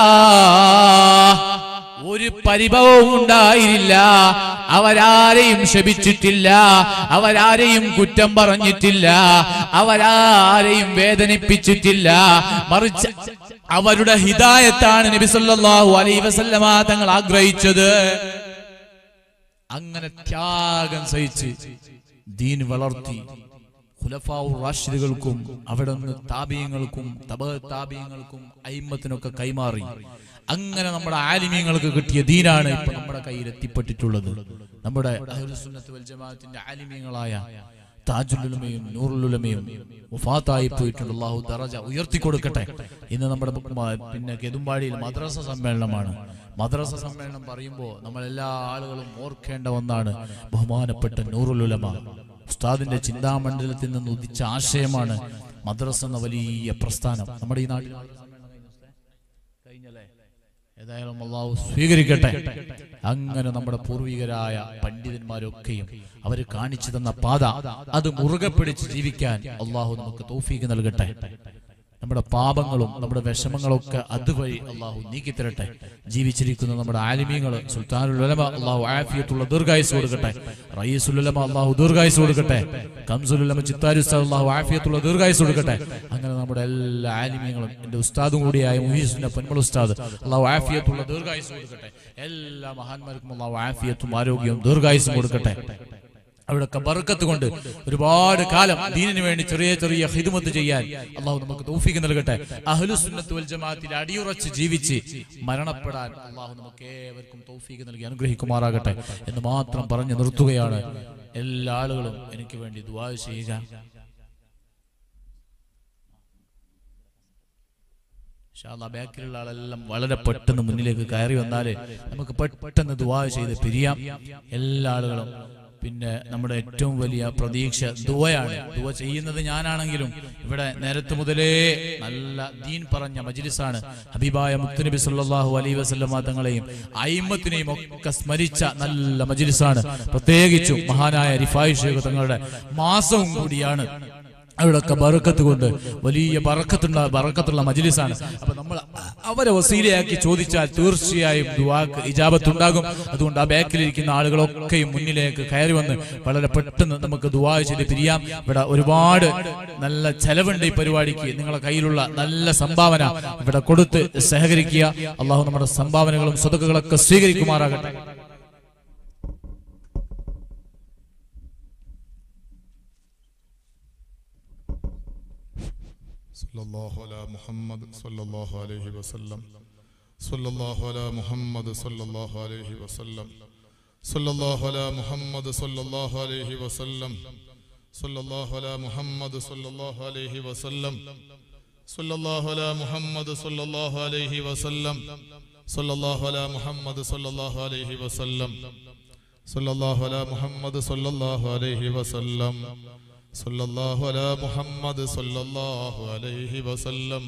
ഒരു പരിഭവവും ഉണ്ടായില്ല അവരാരെയും ശപിച്ചിട്ടില്ല അവരാരെയും കുറ്റം പറഞ്ഞിട്ടില്ല അവരാരെയും വേദനിപ്പിച്ചിട്ടില്ല മറിച്ച് അവരുടെ ഹിദായത്താണ് നബി സല്ലല്ലാഹു അലൈഹി വസല്ലമ തങ്ങൾ ആഗ്രഹിച്ചത് അങ്ങനെ ത്യാഗം സഹിച്ച് ദീൻ വളർത്തി ഖുലഫാഉ റാഷിദുകൾക്കും അവിടെ നിന്ന് താപീയങ്ങൾക്കും തബ താപീയങ്ങൾക്കും അയിമത്തിനൊക്കെ കൈമാറി അങ്ങനെ നമ്മുടെ ആലിമീങ്ങൾക്ക് കിട്ടിയ ദീനാണ് ഇപ്പൊ നമ്മുടെ കയ്യിൽ എത്തിപ്പെട്ടിട്ടുള്ളത് നമ്മുടെ അഹ്ലുസുന്നത്ത് വൽ ജമാഅത്തിന്റെ ആലിമീങ്ങളായ താജുലുലമയും നൂറുലുലമയും വഫാത്തായി പോയിട്ടുണ്ട് അള്ളാഹു ദറജ ഉയർത്തി കൊടുക്കട്ടെ ഇന്ന് നമ്മുടെ മ- പിന്നെ കെതുമ്പാടിയിൽ മദ്രസ സമ്മേളനമാണ് മദ്രസ സമ്മേളനം പറയുമ്പോൾ നമ്മൾ എല്ലാ ആളുകളും ഓർക്കേണ്ട ഒന്നാണ് ബഹുമാനപ്പെട്ട നൂറുലുലമ ഉസ്താദിന്റെ ചിന്താമണ്ഡലത്തിൽ നിന്ന് ഉദിച്ച ആശയമാണ് മദ്രസ എന്ന വലിയ പ്രസ്ഥാനം നമ്മുടെ ഈ നാട്ടിൽ കഴിഞ്ഞല്ലേ ഏതായാലും അള്ളാഹു സ്വീകരിക്കട്ടെ അങ്ങനെ നമ്മുടെ പൂർവികരായ പണ്ഡിതന്മാരൊക്കെയും അവർ കാണിച്ചു തന്ന പാത അത് മുറുകെ പിടിച്ച് ജീവിക്കാൻ അള്ളാഹു നമുക്ക് തൗഫീക്ക് നൽകട്ടെ നമ്മുടെ പാപങ്ങളും നമ്മുടെ വിഷമങ്ങളൊക്കെ അതുവഴി അള്ളാഹു നീക്കിത്തരട്ടെ ജീവിച്ചിരിക്കുന്ന നമ്മുടെ ആലിമീങ്ങൾ സുൽത്താനുൽ ഉലമ അള്ളാഹു ആഫിയത്തുള്ള ദീർഘായുസ് കൊടുക്കട്ടെ റയീസുൽ ഉലമ അള്ളാഹു ദീർഘായുസ് കൊടുക്കട്ടെ കംസുൽ ഉലമ ചിത്താരി ഉസ്താദ് അള്ളാഹു ആഫിയത്തുള്ള ദീർഘായുസ് കൊടുക്കട്ടെ അങ്ങനെ നമ്മുടെ എല്ലാ ആലിമീങ്ങളും എന്റെ ഉസ്താദും കൂടിയായ മുഹീസുന്റെ പൊന്മൾ ഉസ്താദ് അള്ളാഹു ആഫിയത്തുള്ള ദീർഘായുസ് കൊടുക്കട്ടെ എല്ലാ മഹാന്മാർക്കും അള്ളാഹു ആഫിയത്തും ആരോഗ്യവും ദീർഘായുസും കൊടുക്കട്ടെ അവിടൊക്കെ ബർക്കത്ത് കൊണ്ട് ഒരുപാട് കാലം ദീനിന് വേണ്ടി ചെറിയ ചെറിയ ഹിദുമത്ത് ചെയ്യാൻ അള്ളാഹു നമുക്ക് തൗഫീക്ക് നൽകട്ടെ അഹ്ലുസുന്നത്ത് വൽ ജമാഅത്തിൽ അടിയുറച്ച് ജീവിച്ച് മരണപ്പെടാൻ അള്ളാഹു നമുക്ക് ഏവർക്കും തൗഫീക്ക് നൽകി അനുഗ്രഹിക്കുമാറാകട്ടെ എന്ന് മാത്രം പറഞ്ഞു നിർത്തുകയാണ് എല്ലാ ആളുകളും എനിക്ക് വേണ്ടി ദുആ ചെയ്യുക ഇൻഷാല്ലാ ബാക്കിലുള്ള ആളെല്ലാം വളരെ പെട്ടെന്ന് മുന്നിലേക്ക് കയറി വന്നാല് നമുക്ക് പെട്ടെന്ന് ദുവാ ചെയ്ത് പിരിയാം എല്ലാ ആളുകളും പിന്നെ നമ്മുടെ ഏറ്റവും വലിയ പ്രതീക്ഷ ദുവയാണ് ദുവ ചെയ്യുന്നത് ഞാനാണെങ്കിലും ഇവിടെ നേരത്തെ മുതലേ നല്ല ദീൻ പറഞ്ഞ മജ്ലിസാണ് ഹബീബായ മുത്തുനബി സല്ലല്ലാഹു അലൈഹി വസല്ലമ തങ്ങളെയും അയിമത്തിനെയും ഒക്കെ സ്മരിച്ച നല്ല മജ്ലിസാണ് പ്രത്യേകിച്ചും മഹാനായ റിഫായ് ഷേഖ് തങ്ങളുടെ മാസവും കൂടിയാണ് അവിടൊക്കെ ബറക്കത്ത് കൊണ്ട് വലിയ ബറക്കത്തുള്ള ബറക്കത്തുള്ള മജ്ലിസാണ് അപ്പൊ നമ്മൾ അവരെ വസീലയാക്കി ചോദിച്ചാൽ തീർച്ചയായും ദുവാക്ക് ഇജാബത്തുണ്ടാകും അതുകൊണ്ട് ആ ബാക്കിലിരിക്കുന്ന ആളുകളൊക്കെയും മുന്നിലേക്ക് കയറി വന്ന് വളരെ പെട്ടെന്ന് നമുക്ക് ദുവാ ചെയ്ത് പിരിയാം ഇവിടെ ഒരുപാട് നല്ല ചെലവുണ്ട് ഈ പരിപാടിക്ക് നിങ്ങളെ കയ്യിലുള്ള നല്ല സംഭാവന ഇവിടെ കൊടുത്ത് സഹകരിക്കുക അള്ളാഹു നമ്മുടെ സംഭാവനകളും സ്വതക്കുകളൊക്കെ സ്വീകരിക്കുമാറാകട്ടെ صلى الله على محمد صلى الله عليه وسلم صلى الله على محمد صلى الله عليه وسلم صلى الله على محمد صلى الله عليه وسلم صلى الله على محمد صلى الله عليه وسلم صلى الله على محمد صلى الله عليه وسلم صلى الله على محمد صلى الله عليه وسلم صلى الله على محمد صلى الله عليه وسلم صلى الله على محمد صلى الله عليه وسلم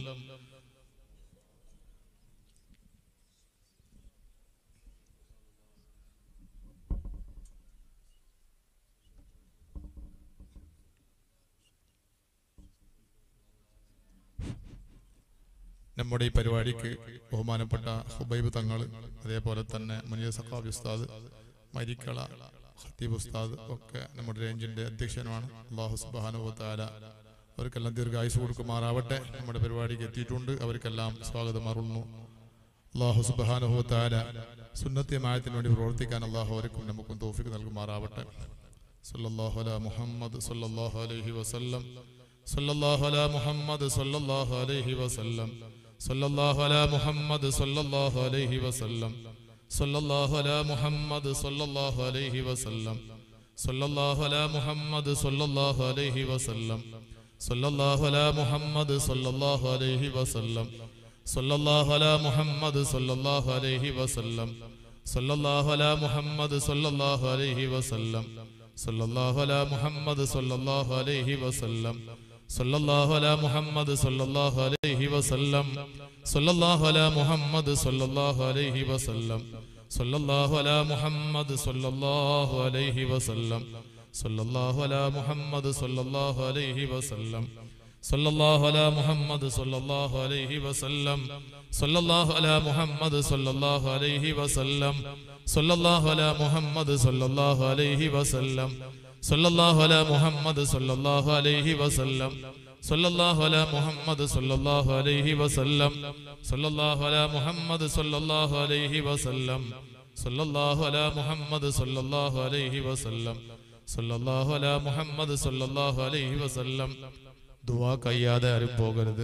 നമ്മുടെ ഈ പരിപാടിക്ക് ബഹുമാനപ്പെട്ട ഹുബൈബ് തങ്ങൾ അതേപോലെ തന്നെ മുനിയ സഖാബ് ഉസ്താദ് മരിക്കള ഖത്തീബ് ഉസ്താദ് ഒക്കെ നമ്മുടെ റേഞ്ചിന്റെ അധ്യക്ഷനുമാണ് അള്ളാഹു സുബാനുഭവത്താല അവർക്കെല്ലാം ദീർഘായുസ് കൊടുക്കുമാറാവട്ടെ നമ്മുടെ പരിപാടിക്ക് എത്തിയിട്ടുണ്ട് അവർക്കെല്ലാം സ്വാഗതം അറുന്നു അള്ളാഹു സുബാനുഭവത്താല സുന്നത്യമായത്തിന് വേണ്ടി പ്രവർത്തിക്കാൻ അള്ളാഹു അവർക്കും നമുക്കും തോഫിക്ക് നൽകുമാറാവട്ടെ സല്ലല്ലാഹു അലാ മുഹമ്മദ് സല്ലല്ലാഹു അലൈഹി വസല്ലം സല്ലല്ലാഹു അലാ മുഹമ്മദ് സല്ലല്ലാഹു അലൈഹി വസല്ലം സല്ലല്ലാഹു അലാ മുഹമ്മദ് സല്ലല്ലാഹു അലൈഹി വസല്ലം സല്ലല്ലാഹു അലാ മുഹമ്മദ് സല്ലല്ലാഹു അലൈഹി വസല്ലം സല്ലല്ലാഹു അലാ മുഹമ്മദ് സല്ലല്ലാഹു അലൈഹി വസല്ലം സല്ലല്ലാഹു അലാ മുഹമ്മദ് സല്ലല്ലാഹു അലൈഹി വസല്ലം സല്ലല്ലാഹു അലാ മുഹമ്മദ് സല്ലല്ലാഹു അലൈഹി വസല്ലം സല്ലല്ലാഹു അലാ മുഹമ്മദ് സല്ലല്ലാഹു അലൈഹി വസല്ലം സല്ലല്ലാഹു അലാ മുഹമ്മദ് സല്ലല്ലാഹു അലൈഹി വസല്ലം സല്ലല്ലാഹു അലാ മുഹമ്മദ് സല്ലല്ലാഹു അലൈഹി വസല്ലം സല്ലല്ലാഹു അലാ മുഹമ്മദ് സല്ലല്ലാഹു അലൈഹി വസല്ലം സല്ലല്ലാഹു അലാ മുഹമ്മദ് സല്ലല്ലാഹു അലൈഹി വസല്ലം സല്ലല്ലാഹു അലാ മുഹമ്മദ് സല്ലല്ലാഹു അലൈഹി വസല്ലം സല്ലല്ലാഹു അലാ മുഹമ്മദ് സല്ലല്ലാഹു അലൈഹി വസല്ലം സല്ലല്ലാഹു അലാ മുഹമ്മദ് സല്ലല്ലാഹു അലൈഹി വസല്ലം സല്ലല്ലാഹു അലാ മുഹമ്മദ് സല്ലല്ലാഹു അലൈഹി വസല്ലം സല്ലല്ലാഹു അലാ മുഹമ്മദ് സല്ലല്ലാഹു അലൈഹി വസല്ലം സല്ലല്ലാഹു അലാ മുഹമ്മദ് സല്ലല്ലാഹു അലൈഹി വസല്ലം സല്ലല്ലാഹു അലാ മുഹമ്മദ് സല്ലല്ലാഹു അലൈഹി വസല്ലം സല്ലല്ലാഹു അലാ മുഹമ്മദ് സല്ലല്ലാഹു അലൈഹി വസല്ലം സല്ലല്ലാഹു അലാ മുഹമ്മദ് സല്ലല്ലാഹു അലൈഹി വസല്ലം ദുആ കയ്യാതെ ആരും പോകരുത്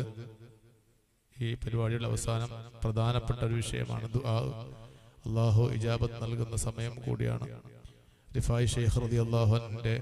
ഈ പരിപാടിയുടെ അവസാനം പ്രധാനപ്പെട്ട ഒരു വിഷയമാണ് ദുആ അള്ളാഹു ഇജാബത്ത് നൽകുന്ന സമയം കൂടിയാണ് റിഫായ് ഷെയ്ഖ് റതി അള്ളാഹുവിൻ്റെ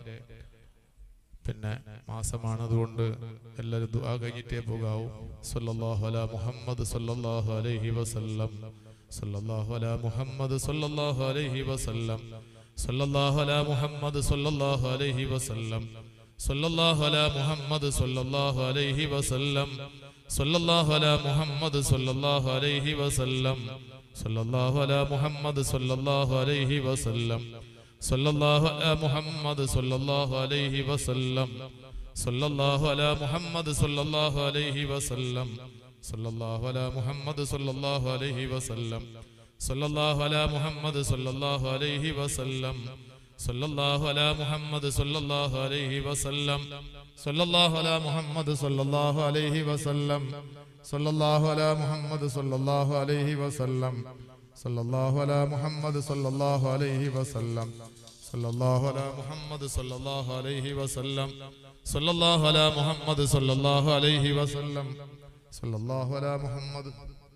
പിന്നെ മാസമാണ് അതുകൊണ്ട് എല്ലാവരും ദുആ കഴിഞ്ഞിട്ടേ പോകാവൂ സല്ലല്ലാഹു അലാ മുഹമ്മദ് സല്ലല്ലാഹു അലൈഹി വസല്ലം സല്ലല്ലാഹു അലാ മുഹമ്മദ് സല്ലല്ലാഹു അലൈഹി വസല്ലം സല്ലല്ലാഹു അലാ മുഹമ്മദ് സല്ലല്ലാഹു അലൈഹി വസല്ലം സല്ലല്ലാഹു അലാ മുഹമ്മദ് സല്ലല്ലാഹു അലൈഹി വസല്ലം സല്ലല്ലാഹു അലാ മുഹമ്മദ് സല്ലല്ലാഹു അലൈഹി വസല്ലം സല്ലല്ലാഹു അലാ മുഹമ്മദ് സല്ലല്ലാഹു അലൈഹി വസല്ലം സല്ലല്ലാഹു അലാ മുഹമ്മദ് സല്ലല്ലാഹു അലൈഹി വസല്ലം സല്ലല്ലാഹു അലാ മുഹമ്മദ് സല്ലല്ലാഹു അലൈഹി വസല്ലം സല്ലല്ലാഹു അലാ മുഹമ്മദ് സല്ലല്ലാഹു അലൈഹി വസല്ലം സല്ലല്ലാഹു അലാ മുഹമ്മദ് സല്ലല്ലാഹു അലൈഹി വസല്ലം സല്ലല്ലാഹു അലാ മുഹമ്മദ് സല്ലല്ലാഹു അലൈഹി വസല്ലം സല്ലല്ലാഹു അലാ മുഹമ്മദ് സല്ലല്ലാഹു അലൈഹി വസല്ലം സല്ലല്ലാഹു അലാ മുഹമ്മദ് സല്ലല്ലാഹു അലൈഹി വസല്ലം സല്ലല്ലാഹു അലാ മുഹമ്മദ് സല്ലല്ലാഹു അലൈഹി വസല്ലം സല്ലല്ലാഹു അലാ മുഹമ്മദ് സല്ലല്ലാഹു അലൈഹി വസല്ലം സല്ലല്ലാഹു അലാ മുഹമ്മദ് സല്ലല്ലാഹു അലൈഹി വസല്ലം സല്ലല്ലാഹു അലാ മുഹമ്മദ്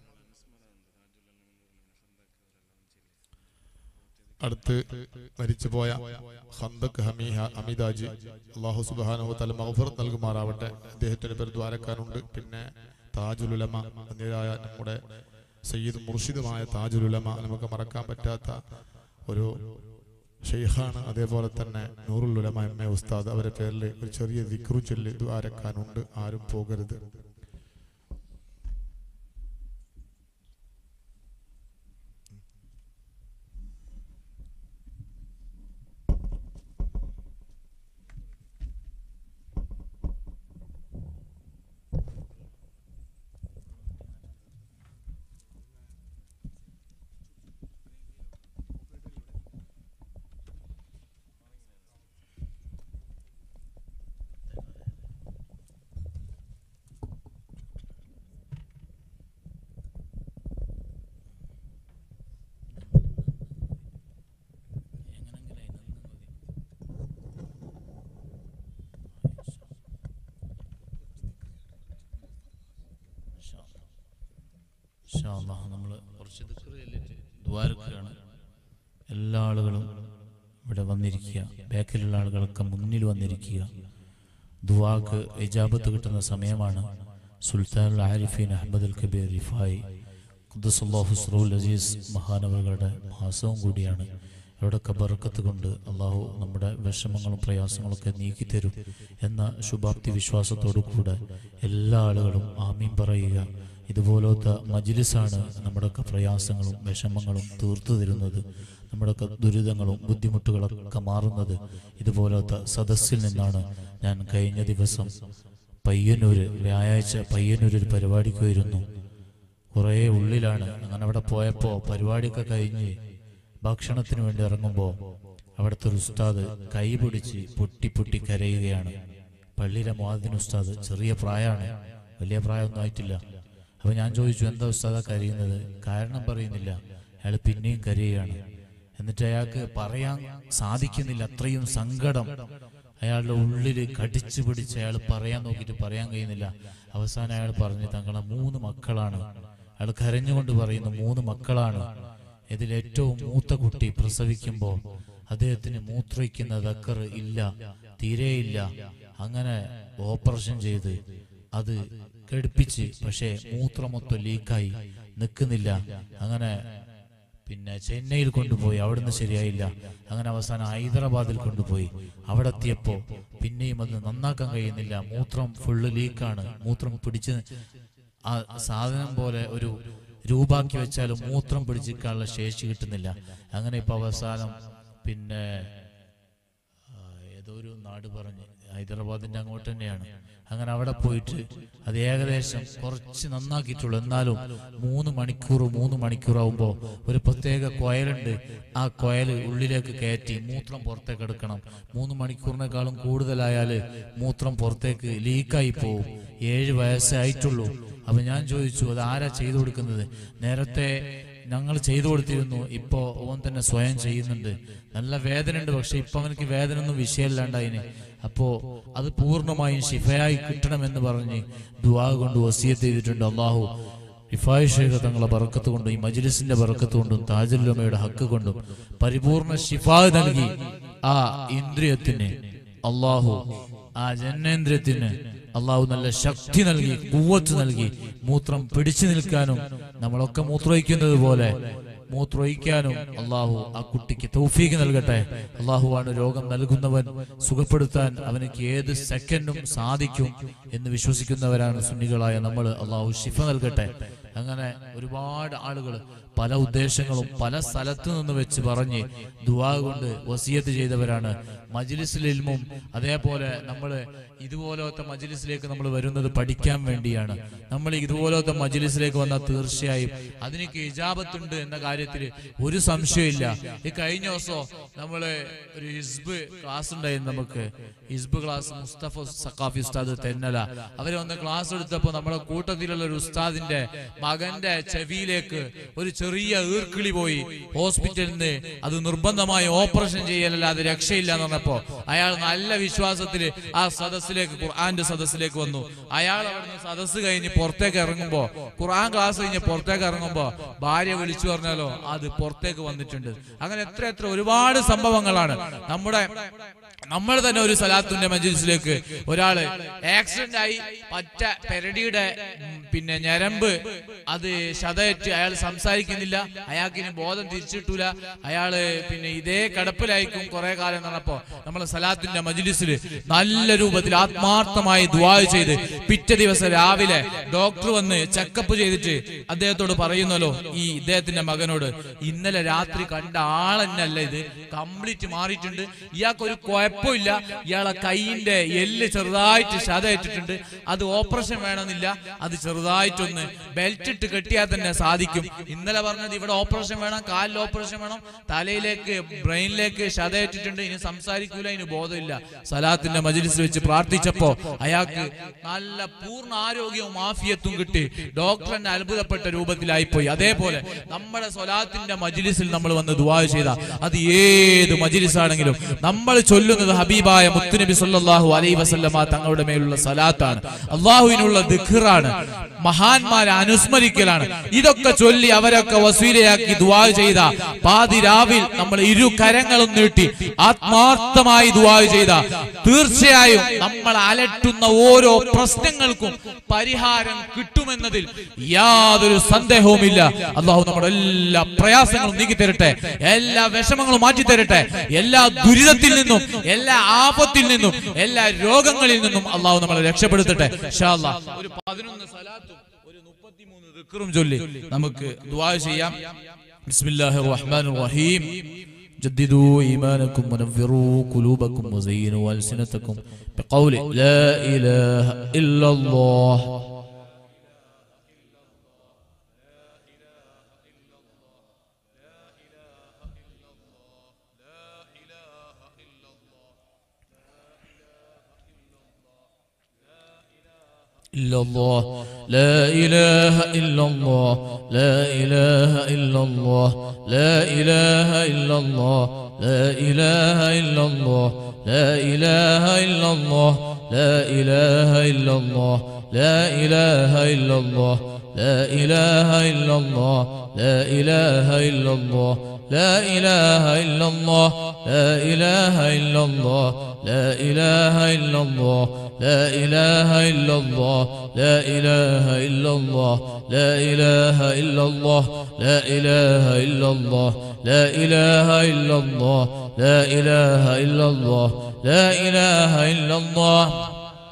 അടുത്ത് മരിച്ചുപോയ ഹന്തക് ഹമീഹ അമിതാജി അള്ളാഹു സുബാനു തല മഹഫറത്ത് നൽകുമാറാവട്ടെ അദ്ദേഹത്തിന്റെ പേര് ദ്വാരക്കാനുണ്ട് പിന്നെ താജുലുലമ എന്നിവരായ നമ്മുടെ സയ്യിദ് മുർഷിദുമായ താജുലുലമ നമുക്ക് മറക്കാൻ പറ്റാത്ത ഒരു ഷെയ്ഖാണ് അതേപോലെ തന്നെ നൂറുൽ ഉലമ എം എ ഉസ്താദ് അവരുടെ പേരിൽ ഒരു ചെറിയ വിക്രു ചൊല്ലി ദ്വാരക്കാനുണ്ട് ആരും പോകരുത് നമ്മൾ കുറച്ച് ദിക്റ് ചൊല്ലിട്ട് ദ്വാരക്കുകയാണ് എല്ലാ ആളുകളും ഇവിടെ വന്നിരിക്കുക ബാക്കിലുള്ള ആളുകളൊക്കെ മുന്നിൽ വന്നിരിക്കുക ദുവാക്ക് ഇജാബത്ത് കിട്ടുന്ന സമയമാണ് സുൽത്താൻ ആരിഫീൻ അഹമ്മദ് അൽ കബീർ റിഫായി ഖുദ്ദസുല്ലാഹു സ്റൂൽ അസീസ് മഹാനവകളുടെ മാസവും കൂടിയാണ് ഇവിടെയൊക്കെ ബർക്കത്ത് കൊണ്ട് അള്ളാഹു നമ്മുടെ വിഷമങ്ങളും പ്രയാസങ്ങളൊക്കെ നീക്കിത്തരും എന്ന ശുഭാപ്തി വിശ്വാസത്തോടു കൂടെ എല്ലാ ആളുകളും ആമീൻ പറയുക ഇതുപോലത്തെ മജിലിസാണ് നമ്മുടെയൊക്കെ പ്രയാസങ്ങളും വിഷമങ്ങളും തീർത്തു തരുന്നത് നമ്മുടെയൊക്കെ ദുരിതങ്ങളും ബുദ്ധിമുട്ടുകളൊക്കെ മാറുന്നത് ഇതുപോലത്തെ സദസ്സിൽ നിന്നാണ് ഞാൻ കഴിഞ്ഞ ദിവസം പയ്യന്നൂര് വ്യാഴാഴ്ച പയ്യന്നൂര് ഒരു പരിപാടിക്ക് വരുന്നു കുറേ ഉള്ളിലാണ് അങ്ങനെ അവിടെ പോയപ്പോൾ പരിപാടിയൊക്കെ കഴിഞ്ഞ് ഭക്ഷണത്തിന് വേണ്ടി ഇറങ്ങുമ്പോൾ അവിടുത്തെ ഒരു ഉസ്താദ് കൈ പിടിച്ച് പൊട്ടി പൊട്ടി കരയുകയാണ് പള്ളിയിലെ മുഹാദിൻ ഉസ്താദ് ചെറിയ പ്രായമാണ് വലിയ പ്രായമൊന്നും ആയിട്ടില്ല അപ്പൊ ഞാൻ ചോദിച്ചു എന്താ ഉസ്താദ കരയുന്നത് കാരണം പറയുന്നില്ല അയാൾ പിന്നെയും കരയുകയാണ് എന്നിട്ട് അയാൾക്ക് പറയാൻ സാധിക്കുന്നില്ല അത്രയും സങ്കടം അയാളുടെ ഉള്ളിൽ കടിച്ചു പിടിച്ച് അയാൾ പറയാൻ നോക്കിയിട്ട് പറയാൻ കഴിയുന്നില്ല അവസാനം അയാൾ പറഞ്ഞു തങ്ങളെ മൂന്ന് മക്കളാണ് അയാൾ കരഞ്ഞുകൊണ്ട് പറയുന്നു മൂന്ന് മക്കളാണ് ഇതിൽ ഏറ്റവും മൂത്ത കുട്ടി പ്രസവിക്കുമ്പോൾ അദ്ദേഹത്തിന് മൂത്രയ്ക്കുന്ന ദക്കർ ഇല്ല തീരെയില്ല അങ്ങനെ ഓപ്പറേഷൻ ചെയ്ത് അത് ഘടിപ്പിച്ച് പക്ഷേ മൂത്രമൊത്തം ലീക്കായി നിൽക്കുന്നില്ല അങ്ങനെ പിന്നെ ചെന്നൈയിൽ കൊണ്ടുപോയി അവിടുന്ന് ശരിയായില്ല അങ്ങനെ അവസാനം ഹൈദരാബാദിൽ കൊണ്ടുപോയി അവിടെ എത്തിയപ്പോ പിന്നെയും അത് നന്നാക്കാൻ കഴിയുന്നില്ല മൂത്രം ഫുള്ള് ലീക്കാണ് മൂത്രം പിടിച്ച് ആ സാധനം പോലെ ഒരു രൂപാക്കി വെച്ചാലും മൂത്രം പിടിച്ചിരിക്കാനുള്ള ശേഷി കിട്ടുന്നില്ല അങ്ങനെ ഇപ്പൊ അവസാനം പിന്നെ ആ, ഏതോ ഒരു നാട് പറഞ്ഞ് ഹൈദരാബാദിന്റെ അങ്ങോട്ട് തന്നെയാണ് അങ്ങനെ അവിടെ പോയിട്ട് അത് ഏകദേശം കുറച്ച് നന്നാക്കിയിട്ടുള്ളൂ എന്നാലും മൂന്ന് മണിക്കൂർ മൂന്ന് മണിക്കൂർ ആവുമ്പോൾ ഒരു പ്രത്യേക കൊയലുണ്ട് ആ കൊയൽ ഉള്ളിലേക്ക് കയറ്റി മൂത്രം പുറത്തേക്ക് എടുക്കണം മൂന്ന് മണിക്കൂറിനേക്കാളും കൂടുതലായാൽ മൂത്രം പുറത്തേക്ക് ലീക്കായി പോവും ഏഴ് വയസ്സേ ആയിട്ടുള്ളൂ അപ്പൊ ഞാൻ ചോദിച്ചു അത് ആരാ ചെയ്തു കൊടുക്കുന്നത് നേരത്തെ ഞങ്ങൾ ചെയ്തു കൊടുത്തിരുന്നു ഇപ്പോ ഓൻ തന്നെ സ്വയം ചെയ്യുന്നുണ്ട് നല്ല വേദന ഉണ്ട് പക്ഷെ ഇപ്പൊ അവനക്ക് വേദന ഒന്നും വിഷയമല്ലാണ്ടായിന് അപ്പോ അത് പൂർണ്ണമായും ശിഫയായി കിട്ടണമെന്ന് പറഞ്ഞ് ദുവാ കൊണ്ട് വസിയത്ത് ചെയ്തിട്ടുണ്ട് അള്ളാഹു റിഫായ് ഷേഖ് തങ്ങളെ ബറക്കത്ത് കൊണ്ടും ഈ മജ്ലിസിന്റെ ബറക്കത്ത് കൊണ്ടും താജുല്ലുമയുടെ ഹക്ക് കൊണ്ടും പരിപൂർണ ശിഫാ നൽകി ആ ഇന്ദ്രിയത്തിന് അള്ളാഹു ആ ജനേന്ദ്രിയത്തിന് അള്ളാഹു നല്ല ശക്തി നൽകി കൂവത്ത് നൽകി മൂത്രം പിടിച്ചു നിൽക്കാനും നമ്മളൊക്കെ മൂത്രമൊഴിക്കുന്നത് പോലെ മൂത്രമൊഴിക്കാനും അള്ളാഹു ആ കുട്ടിക്ക് തൗഫീക്ക് നൽകട്ടെ അള്ളാഹുവാണ് രോഗം നൽകുന്നവൻ സുഖപ്പെടുത്താൻ അവനക്ക് ഏത് സെക്കൻഡും സാധിക്കും എന്ന് വിശ്വസിക്കുന്നവരാണ് സുന്നികളായ നമ്മൾ അള്ളാഹു ഷിഫ നൽകട്ടെ അങ്ങനെ ഒരുപാട് ആളുകൾ പല ഉദ്ദേശങ്ങളും പല സ്ഥലത്തു നിന്ന് വെച്ച് പറഞ്ഞ് ദുവാ കൊണ്ട് വസിയത്ത് ചെയ്തവരാണ് മജ്ലിസിൽ ഇൽമും അതേപോലെ നമ്മൾ ഇതുപോലത്തെ മജ്ലിസിലേക്ക് നമ്മൾ വരുന്നത് പഠിക്കാൻ വേണ്ടിയാണ് നമ്മൾ ഇതുപോലത്തെ മജ്ലിസിലേക്ക് വന്നാൽ തീർച്ചയായും അതിനൊക്കെ ഇജാബത്തുണ്ട് എന്ന കാര്യത്തിൽ ഒരു സംശയമില്ല ഈ കഴിഞ്ഞ ദിവസം നമ്മൾ ഒരു ഹിസ്ബ് ക്ലാസ് ഉണ്ടായിരുന്നു നമുക്ക് ഹിസ്ബ് ക്ലാസ് മുസ്തഫ സഖാഫി ഉസ്താദ് തെന്നല അവര് വന്ന് ക്ലാസ് എടുത്തപ്പോൾ നമ്മുടെ കൂട്ടത്തിലുള്ള ഒരു ഉസ്താദിന്റെ മകന്റെ ചെവിയിലേക്ക് ഒരു ചെറിയ ഈർക്കിളി പോയി ഹോസ്പിറ്റലിൽ നിന്ന് അത് നിർബന്ധമായി ഓപ്പറേഷൻ ചെയ്യലല്ലാതെ രക്ഷയില്ല എന്ന് പറഞ്ഞപ്പോ അയാൾ നല്ല വിശ്വാസത്തില് ആ സദസ്സിലേക്ക് ഖുർആന്റെ സദസ്സിലേക്ക് വന്നു അയാൾ അവിടുന്ന് സദസ്സ് കഴിഞ്ഞ് പുറത്തേക്ക് ഇറങ്ങുമ്പോ ഖുർആൻ ക്ലാസ് കഴിഞ്ഞ് പുറത്തേക്ക് ഇറങ്ങുമ്പോ ഭാര്യ വിളിച്ചു പറഞ്ഞാലോ അത് പുറത്തേക്ക് വന്നിട്ടുണ്ട് അങ്ങനെ എത്ര എത്ര ഒരുപാട് സംഭവങ്ങളാണ് നമ്മുടെ നമ്മൾ തന്നെ ഒരു സലാത്തിന്റെ മജ്ലിസിലേക്ക് ഒരാള് ആക്സിഡന്റ് ആയി പറ്റ പെരടിയുടെ ഉം, പിന്നെ ഞരമ്പ് അത് ശതയറ്റ് അയാൾ സംസാരിക്കുന്നില്ല അയാൾക്ക് ഇനി ബോധം തിരിച്ചിട്ടൂല അയാള് പിന്നെ ഇതേ കടപ്പിലായിരിക്കും കുറെ കാലം നടപ്പോ നമ്മൾ സലാത്തിന്റെ മജ്ലിസിൽ നല്ല രൂപത്തിൽ ആത്മാർത്ഥമായി ദുആ ചെയ്ത് പിറ്റേ ദിവസം രാവിലെ ഡോക്ടർ വന്ന് ചെക്കപ്പ് ചെയ്തിട്ട് അദ്ദേഹത്തോട് പറയുന്നല്ലോ ഈ ഇദ്ദേഹത്തിന്റെ മകനോട് ഇന്നലെ രാത്രി കണ്ട ആളെന്നല്ല ഇത് കംപ്ലീറ്റ് മാറിയിട്ടുണ്ട് ഇയാൾക്ക് ഒരു കുഴപ്പമില്ല ഇയാളെ കൈയിന്റെ എല്ല് ചെറുതായിട്ട് ശതയേറ്റിട്ടുണ്ട് അത് ഓപ്പറേഷൻ വേണമെന്നില്ല അത് ചെറുതായിട്ടൊന്ന് ബെൽറ്റ് ഇട്ട് കെട്ടിയാൽ തന്നെ സാധിക്കും ഇന്നലെ പറഞ്ഞത് ഇവിടെ ഓപ്പറേഷൻ വേണം കാലിൽ ഓപ്പറേഷൻ വേണം തലയിലേക്ക് ബ്രെയിനിലേക്ക് ശതയേറ്റിട്ടുണ്ട് ഇനി സംസാരിക്കൂല ഇനി ബോധമില്ല സലാത്തിന്റെ മജ്ലിസിൽ വെച്ച് പ്രാർത്ഥിച്ചപ്പോ അയാൾക്ക് നല്ല പൂർണ്ണ ആരോഗ്യവും ആഫിയത്തും കിട്ടി ഡോക്ടർ എന്നെ അത്ഭുതപ്പെട്ട രൂപത്തിലായിപ്പോയി അതേപോലെ നമ്മുടെ സ്വലാത്തിന്റെ മജ്ലിസിൽ നമ്മൾ വന്ന് ദുആ ചെയ്ത അത് ഏത് മജ്ലിസ് ആണെങ്കിലും നമ്മൾ ചൊല്ലുന്നത് ഹബീബായ മുത്തുനബി സല്ലല്ലാഹു അലൈഹി വസല്ലമ തങ്ങളുടെ മേലുള്ള സലാത്താണ് അള്ളാഹുവിനുള്ള ദിഖറാണ് മഹാന്മാരെ അനുസ്മരിക്കലാണ് ഇതൊക്കെ ചൊല്ലി അവരൊക്കെ വസീലയാക്കി ദുആ ചെയ്ത പാതിരാവിൽ നമ്മൾ ഇരു കരങ്ങളും നീട്ടി ആത്മാർത്ഥമായി ദുആ ചെയ്ത തീർച്ചയായും നമ്മൾ അലട്ടുന്ന ഓരോ പ്രശ്നങ്ങൾക്കും പരിഹാരം കിട്ടുമെന്നതിൽ യാതൊരു സന്ദേഹവുമില്ല അള്ളാഹു നമ്മുടെ എല്ലാ പ്രയാസങ്ങളും നീക്കി തരട്ടെ എല്ലാ വിഷമങ്ങളും മാറ്റി തരട്ടെ എല്ലാ ദുരിതത്തിൽ നിന്നും എല്ലാ ആപത്തിൽ നിന്നും എല്ലാ രോഗങ്ങളിൽ നിന്നും അള്ളാഹു നമ്മളെ രക്ഷപ്പെടുത്തട്ടെ ഇൻഷാ അല്ലാഹ്. ഒരു പതിനൊന്ന് സലാത്തും ഒരു മുപ്പത്തിമൂന്ന് ദിക്റും ചൊല്ലി നമുക്ക് ദുആ ചെയ്യാം ബിസ്മില്ലാഹിർ റഹ്മാനിർ റഹീം جددوا إيمانكم ونفروا قلوبكم وزينوا ألسنتكم بقول لا إله إلا الله إلا الله لا إله إلا الله لا إله إلا الله لا إله إلا الله لا إله إلا الله لا إله إلا الله لا إله إلا الله لا إله إلا الله لا إله إلا الله لا إله إلا الله لا إله إلا الله لا إله إلا الله لا إله إلا الله لا إله إلا الله لا إله إلا الله لا إله إلا الله لا إله إلا الله لا إله إلا الله لا إله إلا الله لا إله إلا الله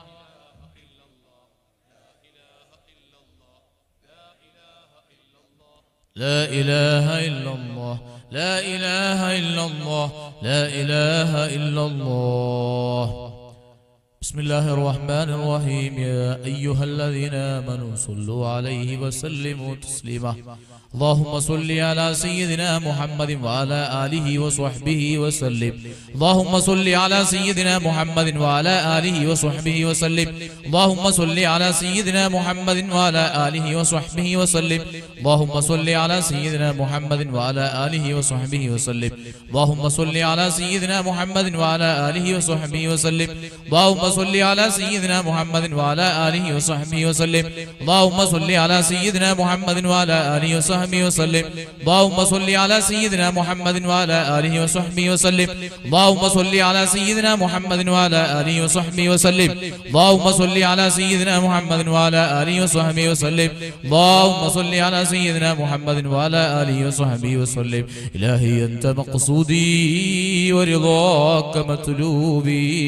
لا إله إلا الله لا إله إلا الله لا إله إلا الله بسم الله الرحمن الرحيم يا أيها الذين آمنوا صلوا عليه وسلموا تسليما اللهم صل على سيدنا محمد وعلى آله وصحبه وسلم اللهم صل على سيدنا محمد وعلى آله وصحبه وسلم اللهم صل على سيدنا محمد وعلى آله وصحبه وسلم اللهم صل على سيدنا محمد وعلى آله وصحبه وسلم اللهم صل على سيدنا محمد وعلى آله وصحبه وسلم اللهم صل على سيدنا محمد وعلى آله وصحبه وسلم اللهم صل على سيدنا محمد وعلى آله وصحبه وسلم اللهم صل على سيدنا محمد وعلى آله وصحبه وسلم اللهم صل على سيدنا محمد وعلى آله وصحبه وسلم اللهم صل على سيدنا محمد وعلى آله وصحبه وسلم اللهم صل على سيدنا محمد وعلى آله وصحبه وسلم إلهي أنت مقصودي ورضاك مطلوبي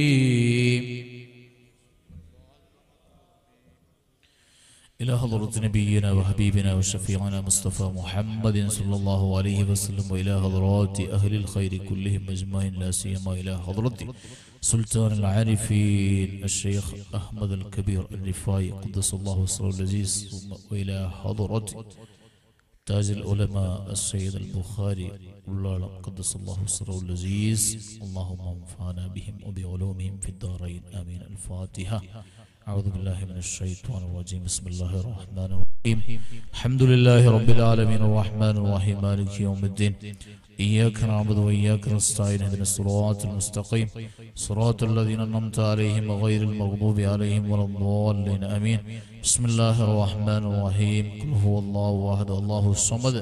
إلى حضرة نبينا وحبيبنا وشفيعنا مصطفى محمد صلى الله عليه وسلم وإلى حضرات أهل الخير كلهم أجمعين لا سيما إلى حضرة سلطان العارفين الشيخ أحمد الكبير الرفاعي قدس الله سره العزيز ثم وإلى حضرة تاج العلماء السيد البخاري الله قدس الله سره العزيز اللهم انفعنا بهم وبعلومهم في الدارين آمين الفاتحة أعوذ بالله من الشيطان الرجيم بسم الله الرحمن الرحيم الحمد لله رب العالمين الرحمن الرحيم مالك يوم الدين إياك نعبد وإياك نستعين اهدنا الصراط المستقيم صراط الذين أنعمت عليهم غير المغضوب عليهم ولا الضالين آمين بسم الله الرحمن الرحيم قل هو الله أحد الله الصمد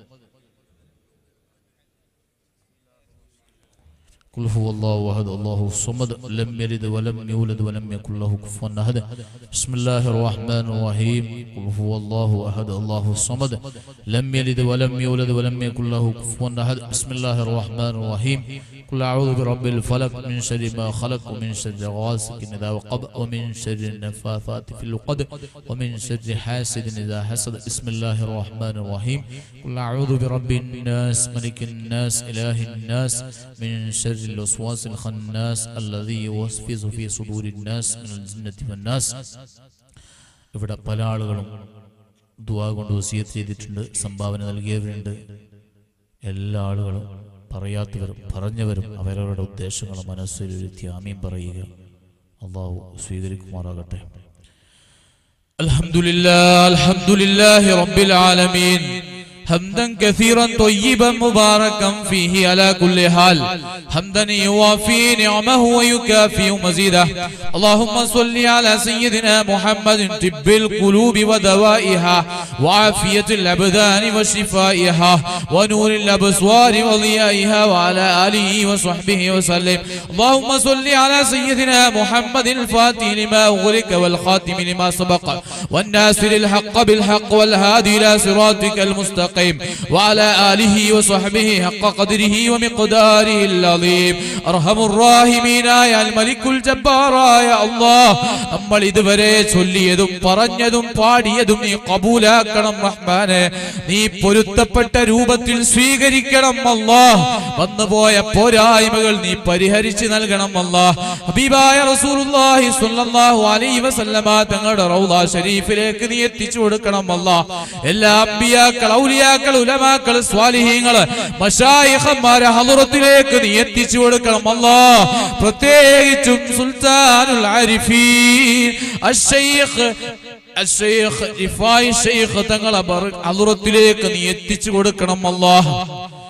قل هو الله احد الله الصمد لم يلد ولم يولد ولم يكن له كفوا احد بسم الله الرحمن الرحيم قل هو الله احد الله الصمد لم يلد ولم يولد ولم يكن له كفوا احد بسم الله الرحمن الرحيم قل اعوذ برب الفلق من شر ما خلق ومن شر غاسق اذا وقب ومن شر النفاثات في العقد ومن شر حاسد اذا حسد بسم الله الرحمن الرحيم قل اعوذ برب الناس ملك الناس اله الناس من شر الوسواس الخناس الذي يوسوس في صدور الناس من الجنة والناس ഇവിടെ പല ആളുകളും ദുവാ കൊണ്ട് വസീയത്ത് ചെയ്തിട്ടുണ്ട് സംഭാവന നൽകിയവരുണ്ട് എല്ലാ ആളുകളും പറയാത്തവരും പറഞ്ഞവരും അവരവരുടെ ഉദ്ദേശങ്ങൾ മനസ്സിലിരുത്തി ആമീൻ പറയുക അള്ളാഹു സ്വീകരിക്കുമാറാകട്ടെ الحمد لله الحمد لله رب العالمين حمدا كثيرا طيبا مباركا فيه على كل حال حمدا يوافي نعمه ويكافئ مزيده اللهم صل على سيدنا محمد طب القلوب ودوائها وعافية الأبدان وشفائها ونور الأبصار وضيائها وعلى آله وصحبه وسلم اللهم صل على سيدنا محمد الفاتح لما أغلق والخاتم لما سبق والناصر الحق بالحق والهادي إلى صراطك المستقيم وعلى آله وصحبه حق قدره ومقداره العظيم أرحم الراحمين يا الملك الجبار يا الله നമ്മൾ ഇതുവരെ ചൊല്ലിയതും പറഞ്ഞതും പാടിയതും നീ കബൂലാക്കണം റഹ്മാനെ നീ പൊരുത്തപ്പെട്ട രൂപത്തിൽ സ്വീകരിക്കണം അല്ലാ വന്നുപോയ പോരായ്മകൾ നീ പരിഹരിച്ചു നൽകണം അല്ലാ ഹബീബായ റസൂലുള്ളാഹി സ്വല്ലല്ലാഹു അലൈഹി വസല്ലമ തങ്ങളുടെ റൗള ഷരീഫിലേക്ക് നീ എത്തിച്ചു കൊടുക്കണം അല്ലാ എല്ലാ അമ്പിയാക്കൾ ഔലിയാക്കൾ ഉലമാക്കൾ സ്വാലിഹീങ്ങൾ മശായിഖന്മാരെ ഹളുറത്തിലേക്ക് നീ എത്തിച്ചു കൊടുക്കണം അല്ലാ പ്രത്യേകിച്ചും സുൽത്താനുൽ ആരിഫീൻ അശ്ശൈഖ് അശ്ശൈഖ് റിഫായി ശൈഖ് തങ്ങളെ ഹളുറത്തിലേക്ക് നീ എത്തിച്ചു കൊടുക്കണം അല്ലാ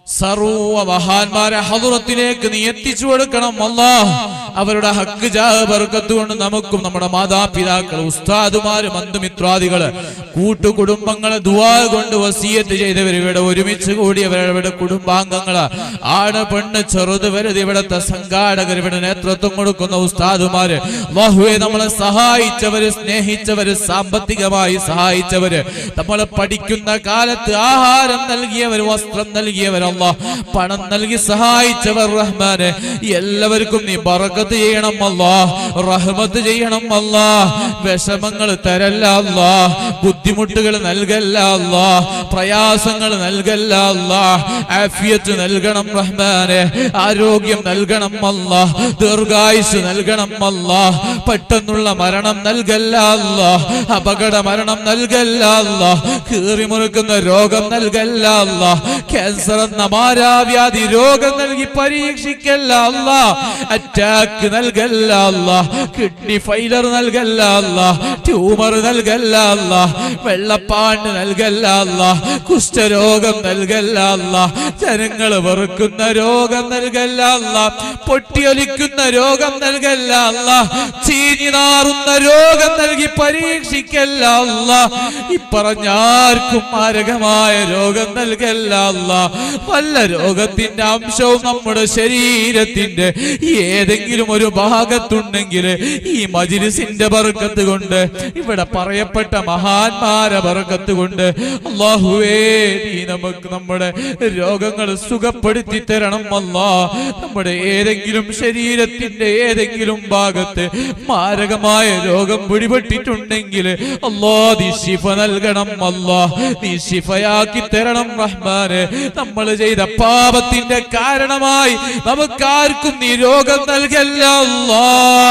സർവ മഹാന്മാരെ ഹദുറത്തിലേക്ക് നീ എത്തിച്ചു കൊടുക്കണം അല്ലാ അവരുടെ ഹക്ക് ജാഹ് ബർക്കത്ത് കൊണ്ട് നമുക്കും നമ്മുടെ മാതാപിതാക്കൾ ഉസ്താദുമാര് ബന്ധുമിത്രാദികള് കൂട്ടുകുടുംബങ്ങളെ ദുവാ കൊണ്ട് വസീയത്ത് ചെയ്തവർ ഇവിടെ ഒരുമിച്ച് കൂടിയവരുടെ കുടുംബാംഗങ്ങള് ആണ് പെണ്ണ് ചെറുത് വലുത് ഇവിടുത്തെ സംഘാടകർ ഇവിടെ നേതൃത്വം കൊടുക്കുന്ന ഉസ്താദുമാര് അല്ലാഹുവേ നമ്മളെ സഹായിച്ചവര് സ്നേഹിച്ചവര് സാമ്പത്തികമായി സഹായിച്ചവര് നമ്മളെ പഠിക്കുന്ന കാലത്ത് ആഹാരം നൽകിയവർ വസ്ത്രം നൽകിയവർ അല്ലാ പണം നൽകി സഹായിച്ചവർ റഹ്മാന് എല്ലാവർക്കും നീ ബറക്കത്ത് ചെയ്യണം അല്ലാ റഹ്മത്ത് ചെയ്യണം അല്ലാ വിഷമങ്ങൾ തരല്ല അല്ലാ ബുദ്ധിമുട്ടുകൾ നൽകല്ല അല്ലാ പ്രയാസങ്ങൾ നൽകല്ല അല്ലാ ആഫിയത്ത് നൽകണം റഹ്മാനെ ആരോഗ്യം നൽകണം അല്ലാ ദീർഘായുസ് നൽകണം അല്ലാ പെട്ടെന്നുള്ള മരണം നൽകല്ല അല്ലാ അപകട മരണം നൽകല്ല അല്ലാ കീറിമുറുക്കുന്ന രോഗം നൽകല്ല അല്ലാ ക്യാൻസർ എന്ന മാരാവ്യാധി രോഗം നൽകി പരീക്ഷിക്കല്ല അല്ലാ അറ്റാക്ക് നൽകല്ല അല്ലാ കിഡ്നി ഫൈലർ നൽകല്ല അല്ലാ ട്യൂമർ നൽകല്ല അല്ലാ വെള്ളപ്പാണ്ട് നൽകല്ല അല്ലാ കുഷ്ഠരോഗം നൽകല്ല അല്ലാ ജനങ്ങൾ വെറുക്കുന്ന രോഗം നൽകല്ല അല്ലാ പൊട്ടിയൊലിക്കുന്ന രോഗം നൽകല്ല അല്ലാ ചീഞ്ഞു നാറുന്ന രോഗം നൽകി പരീക്ഷിക്കല്ല അല്ലാ ഇപ്പറഞ്ഞാർക്കും മാരകമായ രോഗം നൽകല്ല അല്ലാ വല്ല രോഗത്തിന്റെ അംശവും നമ്മുടെ ശരീരത്തിന്റെ ഏതെങ്കിലും ഒരു ഭാഗത്തുണ്ടെങ്കിൽ ഈ മജിലിസിന്റെ ബർക്കത്ത് കൊണ്ട് ഇവിടെ പറയപ്പെട്ട മഹാന്മാരെ ബർക്കത്ത് കൊണ്ട് അള്ളാഹുവേ നീ നമുക്ക് നമ്മുടെ രോഗങ്ങൾ സുഖപ്പെടുത്തി തരണം അല്ലാ നമ്മുടെ ഏതെങ്കിലും ശരീരത്തിന്റെ ഏതെങ്കിലും ഭാഗത്ത് മാരകമായ രോഗം പിടിപെട്ടിട്ടുണ്ടെങ്കിൽ അല്ലാ നീ ശിഫ നൽകണം അല്ലാ നീ ശിഫയാക്കി തരണം റഹ്മാനെ നമ്മൾ ചെയ്ത പാപത്തിന്റെ കാരണമായി നമുക്കാർക്കും നീ രോഗം നൽകല്ല അല്ലാ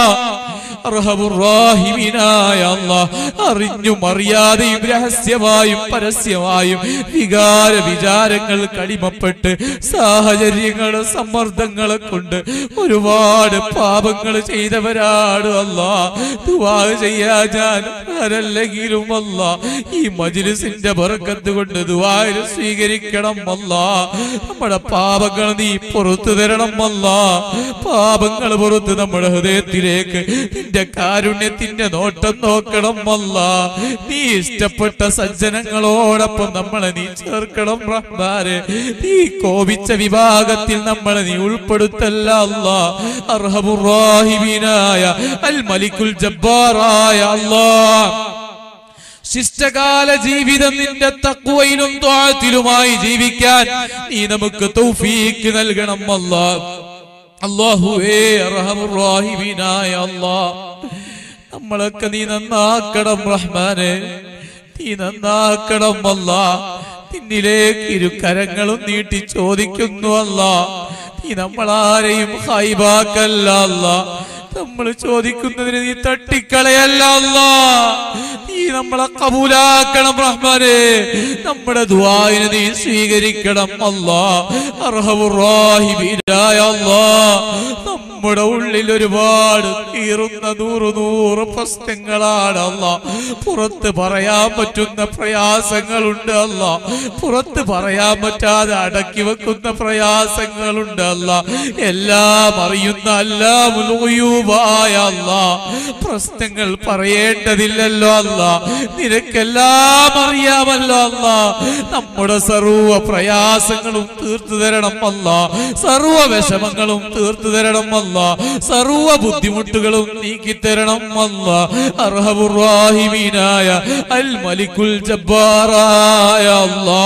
അർഹമുറാഹിമീനായ അല്ലാഹ് അറിഞ്ഞും അറിയാതെയും രഹസ്യമായും പരസ്യമായും വികാര വിചാരങ്ങൾ കടിമപ്പെട്ട് സാഹചര്യങ്ങളെ സമ്മർദ്ദങ്ങളെ കൊണ്ട് ഒരുപാട് പാപങ്ങൾ ചെയ്തവരാണ് അല്ലാ ദുആ ചെയ്യാ ഞാൻ ആരല്ലെങ്കിലും അല്ല ഈ മജ്ലിസിന്റെ ബർക്കത്ത് കൊണ്ട് ദുആ സ്വീകരിക്കണം അല്ല നമ്മുടെ പാപങ്ങൾ നീ പുറത്തു തരണം അല്ല പാപങ്ങൾ പുറത്ത് നമ്മുടെ ഹൃദയത്തിലേക്ക് നിന്റെ കാരുണ്യത്തിന്റെ നോട്ടം നോക്കണം അല്ല നീ ഇഷ്ടപ്പെട്ട സജ്ജനങ്ങളോടൊപ്പം നമ്മളെ നീ ചേർക്കണം റഹ്മാനെ നീ കോപിച്ച വിഭാഗത്തിൽ നമ്മളെ നീ ഉൾപ്പെടുത്തല്ല അല്ല അർഹമുറാഹിമീനായ അൽ മലിക്കുൽ ജബ്ബാറായ അല്ലാ ശിഷ്ടകാല ജീവിതം നിന്റെ തക്വയിലും ത്വാത്തിലുമായി ജീവിക്കാൻ നീ നമുക്ക് തൗഫീക്ക് നൽകണം അല്ലാ അല്ലാഹുവേ അർഹമുറാഹിമീനായ അല്ലാ നമ്മളൊക്കെ നീ നന്നാക്കണം റഹ്മാനെ നീ നന്നാക്കണം അല്ല നിന്നിലേക്ക് ഇരു കരങ്ങളും നീട്ടി ചോദിക്കുന്നു അല്ല നീ നമ്മളാരെയും ഹൈബാക്കല്ല അല്ല നമ്മൾ ചോദിക്കുന്നതിന് നീ തട്ടിക്കളയല്ല അല്ല നീ നമ്മളെ കബൂലാക്കണം റഹ്മാനെ നമ്മുടെ ദുആഇനെ നീ സ്വീകരിക്കണം അല്ലാ അർഹമുറാഹിമീനായ അല്ലാ നമ്മുടെ ഉള്ളിൽ ഒരുപാട് തീറുന്ന നൂറ് നൂറ് പ്രശ്നങ്ങളാണ് അല്ല പുറത്ത് പറയാൻ പറ്റുന്ന പ്രയാസങ്ങളുണ്ട് അല്ല പുറത്ത് പറയാൻ പറ്റാതെ അടക്കി വെക്കുന്ന പ്രയാസങ്ങളുണ്ട് അല്ല എല്ലാം അറിയുന്ന എല്ലാം ഉലൂയൂബായ അല്ല പ്രശ്നങ്ങൾ പറയേണ്ടതില്ലല്ലോ അല്ല നിനക്കെല്ലാം അറിയാമല്ലോ അല്ല നമ്മുടെ സർവ പ്രയാസങ്ങളും തീർത്തു തരണം അല്ല സർവ വിഷമങ്ങളും തീർത്തു തരണം അല്ല സർവ ബുദ്ധിമുട്ടുകളും നീക്കി തരണം അല്ല അർഹമുറാഹിമീനായ അൽ മലിക്കുൽ ജബ്ബാറായ അല്ലാ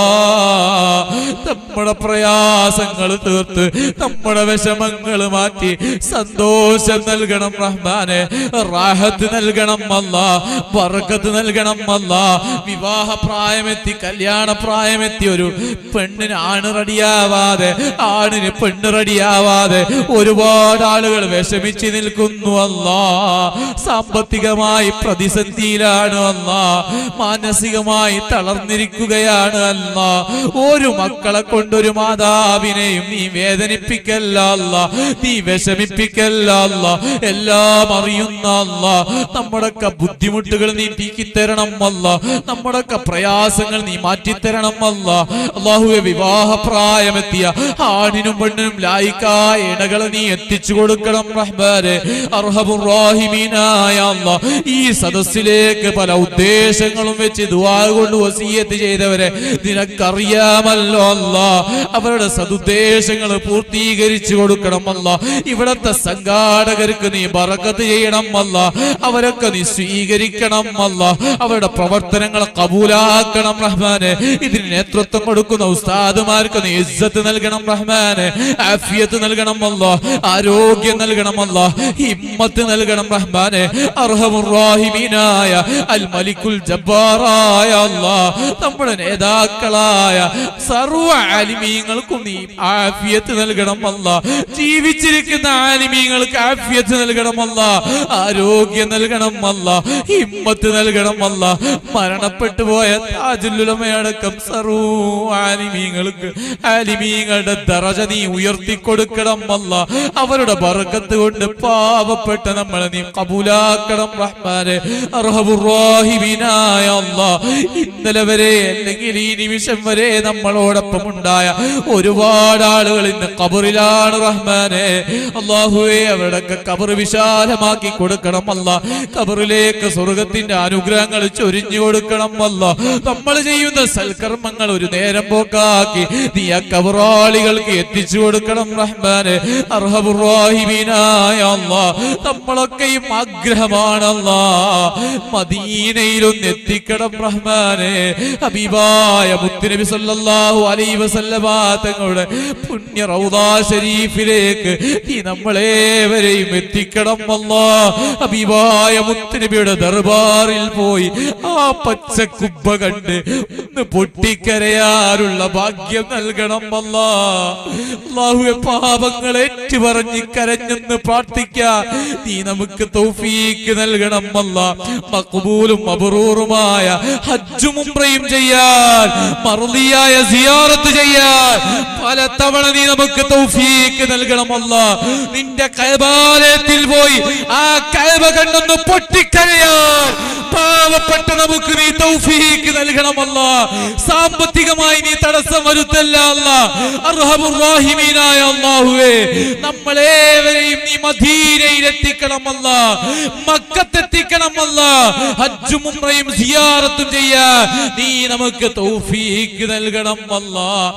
നമ്മുടെ പ്രയാസങ്ങൾ തീർത്ത് നമ്മുടെ വിഷമങ്ങൾ മാറ്റി സന്തോഷം നൽകണം റഹ്മാനെ റാഹത്ത് നൽകണം അല്ല ബർക്കത്ത് നൽകണം അല്ല വിവാഹ പ്രായമെത്തി കല്യാണ പ്രായമെത്തി ഒരു പെണ്ണിന് ആണ് റെഡിയാവാതെ ആണിന് പെണ്ണ് റെഡിയാവാതെ ഒരുപാട് ആളുകൾ വിഷമിച്ച് നിൽക്കുന്നു അല്ല സാമ്പത്തികമായി പ്രതിസന്ധിയിലാണ് അല്ല മാനസികമായി തളർന്നിരിക്കുകയാണ് അല്ല ഒരു മക്കളെ കൊണ്ടൊരു മാതാവിനെയും നീ വേദനിപ്പിക്കല്ല അല്ല നീ വിഷമിപ്പിക്കല്ല അല്ല എല്ലാം അറിയുന്ന അല്ല നമ്മുടെയൊക്കെ ബുദ്ധിമുട്ടുകൾ നീ നീക്കി നീക്കിത്തരണം അല്ല നമ്മുടെയൊക്കെ പ്രയാസങ്ങൾ നീ മാറ്റിത്തരണം അല്ല അള്ളാഹുവെ വിവാഹ പ്രായമെത്തിയ ആണിനും പെണ്ണിനും ലായിക്കായ ഇണകളെ നീ എത്തിച്ചു കൊടുക്കണം റഹ്മാനെ അർഹമുറാഹിമീനായ അല്ലാ ഈ സദസ്സിലേക്ക് പല ഉദ്ദേശങ്ങളും വെച്ച് ദുആ കൊണ്ട് വസീയത്ത് ചെയ്തവരെ നിനക്കറിയാമല്ലോ അല്ല അവരുടെ സതുദ്ദേശങ്ങൾ പൂർത്തീകരിച്ചു കൊടുക്കണം അല്ല ഇവിടത്തെ സംഘാടകർക്ക് നീ ബറക്കത്ത് ചെയ്യണം അല്ല അവരൊക്കെ നീ സ്വീകരിക്കണം അല്ല അവരുടെ പ്രവർത്തനങ്ങൾ കബൂലാക്കണം റഹ്മാനെ ഇതിന് നേതൃത്വം കൊടുക്കുന്ന ഉസ്താദുമാർക്ക് നീ ഇസ്സത്ത് നൽകണം റഹ്മാനെ ആഫിയത്ത് നൽകണം അല്ല ആരോഗ്യം നൽകണം അല്ല ഹിമ്മത്ത് നൽകണം റഹ്മാനെ അർഹമുറാഹിമീനായ അൽ മലിക്കുൽ ജബ്ബാറായ അല്ലാ നമ്മുടെ നേതാക്കളായ സർവ ആലിമീങ്ങൾക്കും നീ ആഫിയത്ത് നൽകണം അല്ല ജീവിച്ചിരിക്കുന്ന ആലിമീങ്ങൾക്ക് ആഫിയത്ത് നൽകണം അല്ല ആരോഗ്യം നൽകണം അല്ല ഹിമ്മത്ത് നൽകണം അല്ല മരണപ്പെട്ടു പോയ താജുലുലമയടക്കം സർവ ആലിമീങ്ങൾക്ക് ആലിമീങ്ങളുടെ ദറജ നീ ഉയർത്തിക്കൊടുക്കണം അല്ല അവരുടെ ബർക്കത്ത് കൊണ്ട് പാവപ്പെട്ട നമ്മളെ നീ കബൂലാക്കണം റഹ്മാനെ അർഹമുറാഹിമീനായ അല്ലാ ഇന്നലെ വരെ അല്ലെങ്കിൽ ഈ നിമിഷം വരെ നമ്മളോടൊപ്പം ഉണ്ടായ ഒരുപാട് ആളുകൾ ഇന്ന് കബറിലാണ് റഹ്മാനെ അള്ളാഹുവെ അവരുടെയൊക്കെ കബർ വിശാലമാക്കി കൊടുക്കണം അല്ല കബറിലേക്ക് സ്വർഗത്തിന്റെ അനുഗ്രഹങ്ങൾ ചൊരിഞ്ഞു കൊടുക്കണം അല്ല നമ്മൾ ചെയ്യുന്ന സൽക്കർമ്മങ്ങൾ ഒരു നേരം പോക്കാക്കി നീ ആ കബറാളികൾക്ക് എത്തിച്ചു കൊടുക്കണം റഹ്മാനെ അർഹമുറാഹിമീനായ അല്ലാ നമ്മളൊക്കെയും ആഗ്രഹമാണല്ലാ മദീനയിലൊന്ന് എത്തിക്കണം റഹ്മാനെ ഹബീബായ മുത്തുനബി സല്ലല്ലാഹു അലൈഹി വസല്ലമ തങ്ങളുടെ പുണ്യ റൗദാ ശരീഫിലേക്ക് നീ നമ്മളേവരെയും എത്തിക്കണം അല്ലാ ഹബീബായ മുത്തുനബിയുടെ ദർബാറിൽ പോയി ആ പച്ച കുബ്ബ കണ്ട് ഒന്ന് പൊട്ടിക്കരയാനുള്ള ഭാഗ്യം നൽകണം അല്ലാ അല്ലാഹുവെ പാപങ്ങൾ ഏറ്റുപറഞ്ഞ് കരഞ്ഞെന്ന് പ്രാർത്ഥിക്കാൻ നീ നമുക്ക് തൗഫീക്ക് നൽകണം അല്ല മഖബൂലും മബ്റൂറുമായ ഹജ്ജും ഉംറയും ചെയ്യാൻ മർദിയായ സിയാറത്ത് ചെയ്യാൻ പല തവണ നീ നമുക്ക് തൗഫീക്ക് നൽകണം അല്ല നിന്റെ കൈബാലയത്തിൽ പോയി ആ കൈബ കണ്ടൊന്ന് പൊട്ടിക്കരയാൻ പാവപ്പെട്ട നമുക്ക് നീ തൗഫീക്ക് നൽകണമല്ല സാമ്പത്തികമായി നീ തടസ്സം വരുത്തല്ല അല്ല അർഹമുറാഹിമീനായ അല്ലാഹുവേ നമ്മളേവരെയും നീ മദീനയിൽ എത്തിക്കണമല്ല മക്കത്തെത്തിക്കണമല്ല ഹജ്ജും ഉംറയും സിയാറത്തും ചെയ്യാൻ നീ നമുക്ക് തൗഫീക്ക് നൽകണം അല്ല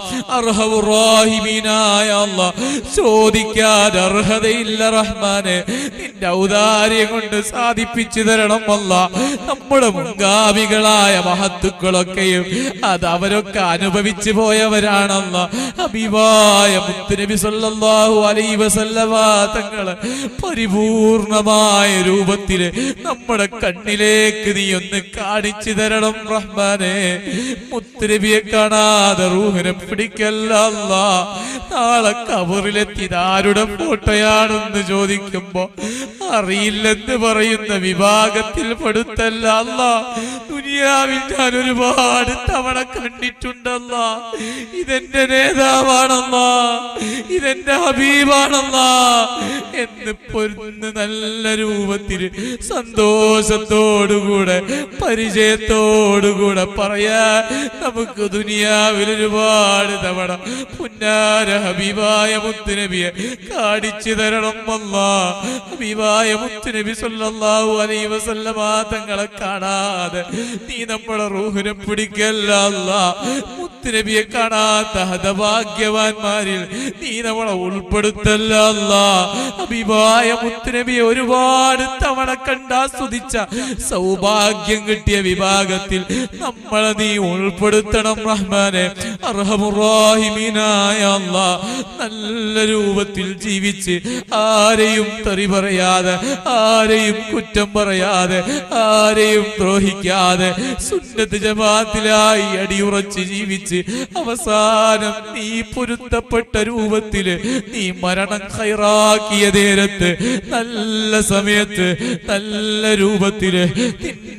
അർഹമുറാഹിമീനായ അല്ല ചോദിക്കാൻ അർഹതയില്ല റഹ്മാനെ നിന്റെ ഔദാര്യം കൊണ്ട് സാധിപ്പിച്ചു തരണം അല്ല നമ്മുടെ മുൻഗാമികളായ മഹത്തുക്കളൊക്കെയും അത് അവരൊക്കെ അനുഭവിച്ചു പോയവരാണല്ല ഹബീബായ മുത്തുനബി സല്ലല്ലാഹു അലൈഹി വസല്ലമ തങ്ങളെ പരിപൂർണമായ രൂപത്തില് നമ്മുടെ കണ്ണിലേക്ക് നീ ഒന്ന് കാണിച്ചു തരണം റഹ്മാനെ മുത്തുനബിയെ കാണാതെ റൂഹിനെ പിടിക്കല്ല അല്ലാ. നാളെ കബറിലെത്തി ആരുടെ ഫോട്ടോയാണെന്ന് ചോദിക്കുമ്പോ അറിയില്ലെന്ന് പറയുന്ന വിഭാഗത്തിൽ പെടുത്തല്ല അല്ല ദുനിയാവിൽ ഞാൻ ഒരുപാട് തവണ കണ്ടിട്ടുണ്ടല്ല ഇതെന്റെ നേതാവാണല്ല ഇതെന്റെ ഹബീബാണല്ല എന്ന് പൊരുന്ന് നല്ല രൂപത്തിൽ സന്തോഷത്തോടുകൂടെ പരിചയത്തോടുകൂടെ പറയാ നമുക്ക് ദുനിയാവിൽ ഒരുപാട് തവണ പുന്നാര ഹബീബായ മുത്തുനബിയെ കാണിച്ചു തരണം അല്ല ഹബീബായ മുത്തുനബി സല്ലല്ലാഹു അലൈഹി വസല്ലമ തങ്ങളെ കാണാതെ നീ നമ്മുടെ റൂഹിനെ പിടിക്കല്ല അല്ല മുത്തുനബിയെ കാണാത്ത ഹതഭാഗ്യവാന്മാരിൽ നീ നമ്മളെ ഉൾപ്പെടുത്തല്ല അല്ല ഹബീബായ മുത്തുനബിയെ ഒരുപാട് തവണ കണ്ടാസ്വദിച്ച സൗഭാഗ്യം കിട്ടിയ വിഭാഗത്തിൽ നമ്മളെ നീ ഉൾപ്പെടുത്തണം റഹ്മാനെ അർഹമുറാഹിമീനായ അല്ലാ നല്ല രൂപത്തിൽ ജീവിച്ച് ആരെയും തെറി പറയാതെ ആരെയും കുറ്റം പറയാതെ ആരെയും ദ്രോഹിക്കാതെ സുന്നത്ത് ജമാത്തിലായി അടിയുറച്ച് ജീവിച്ച് അവസാനം നീ പൊരുത്തപ്പെട്ട രൂപത്തില് നീ മരണം ഹൈറാക്കിയ നേരത്ത് നല്ല സമയത്ത് നല്ല രൂപത്തില് നിന്റെ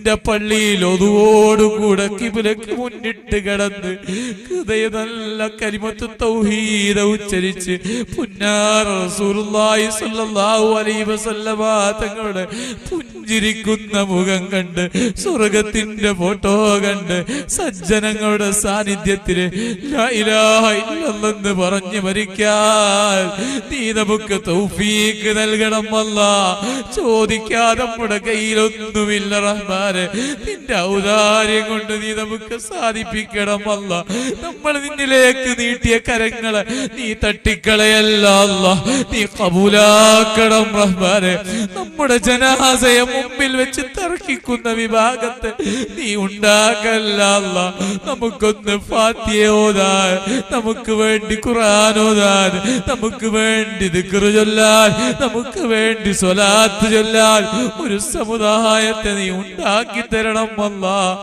നിന്റെ പള്ളിയിൽ ഒതുവോടുകൂടെ കിബിലക്ക് മുന്നിട്ട് കിടന്ന് ഹൃദയ നല്ല കരിമത്ത് തൗഹീദ ഉച്ചരിച്ച് പുന്നാർ റസൂലുള്ളാഹി സ്വല്ലല്ലാഹു അലൈഹി വസല്ലമ തങ്ങളുടെ പുഞ്ചിരിക്കുന്ന മുഖം കണ്ട് സ്വർഗത്തിന്റെ ഫോട്ടോ കണ്ട് സജ്ജനങ്ങളുടെ സാന്നിധ്യത്തിൽ ലാ ഇലാഹ ഇല്ലല്ലെന്ന് പറഞ്ഞു മരിക്കാൻ നീ നമുക്ക് തൗഫീക്ക് നൽകണം അല്ല ചോദിക്കാതെ നമ്മുടെ കയ്യിലൊന്നുമില്ല റഹ്മാനെ നിന്റെ ഔദാര്യം കൊണ്ട് നീ നമുക്ക് സാധിപ്പിക്കണം അല്ല നമ്മൾ നിന്നിലേക്ക് നീട്ടിയ കരങ്ങളെ നീ തട്ടിക്കളയല്ല അല്ല നീ കബൂലാക്കണം റഹ്മാനെ നമ്മുടെ ജനാസയെ മുമ്പിൽ വെച്ച് തർക്കിക്കുന്ന വിഭാഗത്തെ നീ ഉണ്ടാക്കല്ല അല്ല നമുക്കൊന്ന് ഫാത്തിയ ഓതാൻ നമുക്ക് വേണ്ടി ഖുർആൻ ഓതാൻ നമുക്ക് വേണ്ടി ദിക്റ് ചൊല്ലാൻ നമുക്ക് വേണ്ടി സ്വലാത്ത് ചൊല്ലാൻ ഒരു സമുദായത്തെ നീ ഉണ്ടാക്കി തരണം അല്ല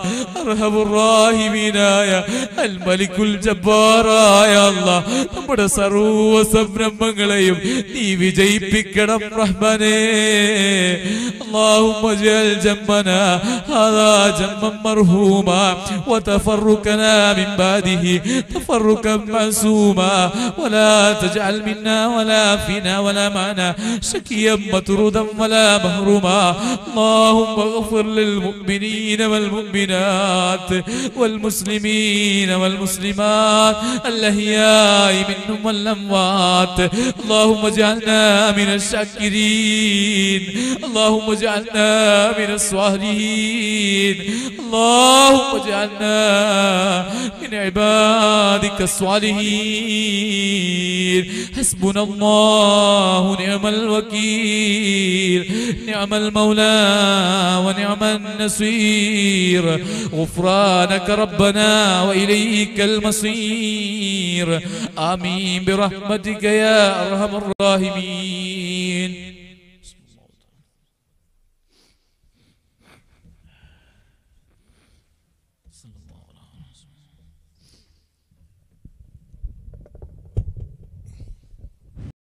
അർഹമുറാഹിമീനായ അൽ മലിക്കുൽ ജബ്ബാറായ അല്ല നമ്മുടെ സർവ്വ സംരംഭങ്ങളെയും നീ വിജയിപ്പിക്കണം റഹ്മാനേ اللهم اجعل جمنا هذا جما مرحوما وتفرقنا من بعده تفرقا معصوما ولا تجعل منا ولا فينا ولا معنا شكيا مطرودا ولا مهروما اللهم اغفر للمؤمنين والمؤمنات والمسلمين والمسلمات الاحياء منهم والاموات اللهم اجعلنا من الشاكرين اللهم اجعلنا من الصالحين اللهم اجعلنا من عبادك الصالحين حسبنا الله نعم الوكيل نعم المولى ونعم النصير غفرانك ربنا وإليك المصير آمين برحمتك يا أرحم الراحمين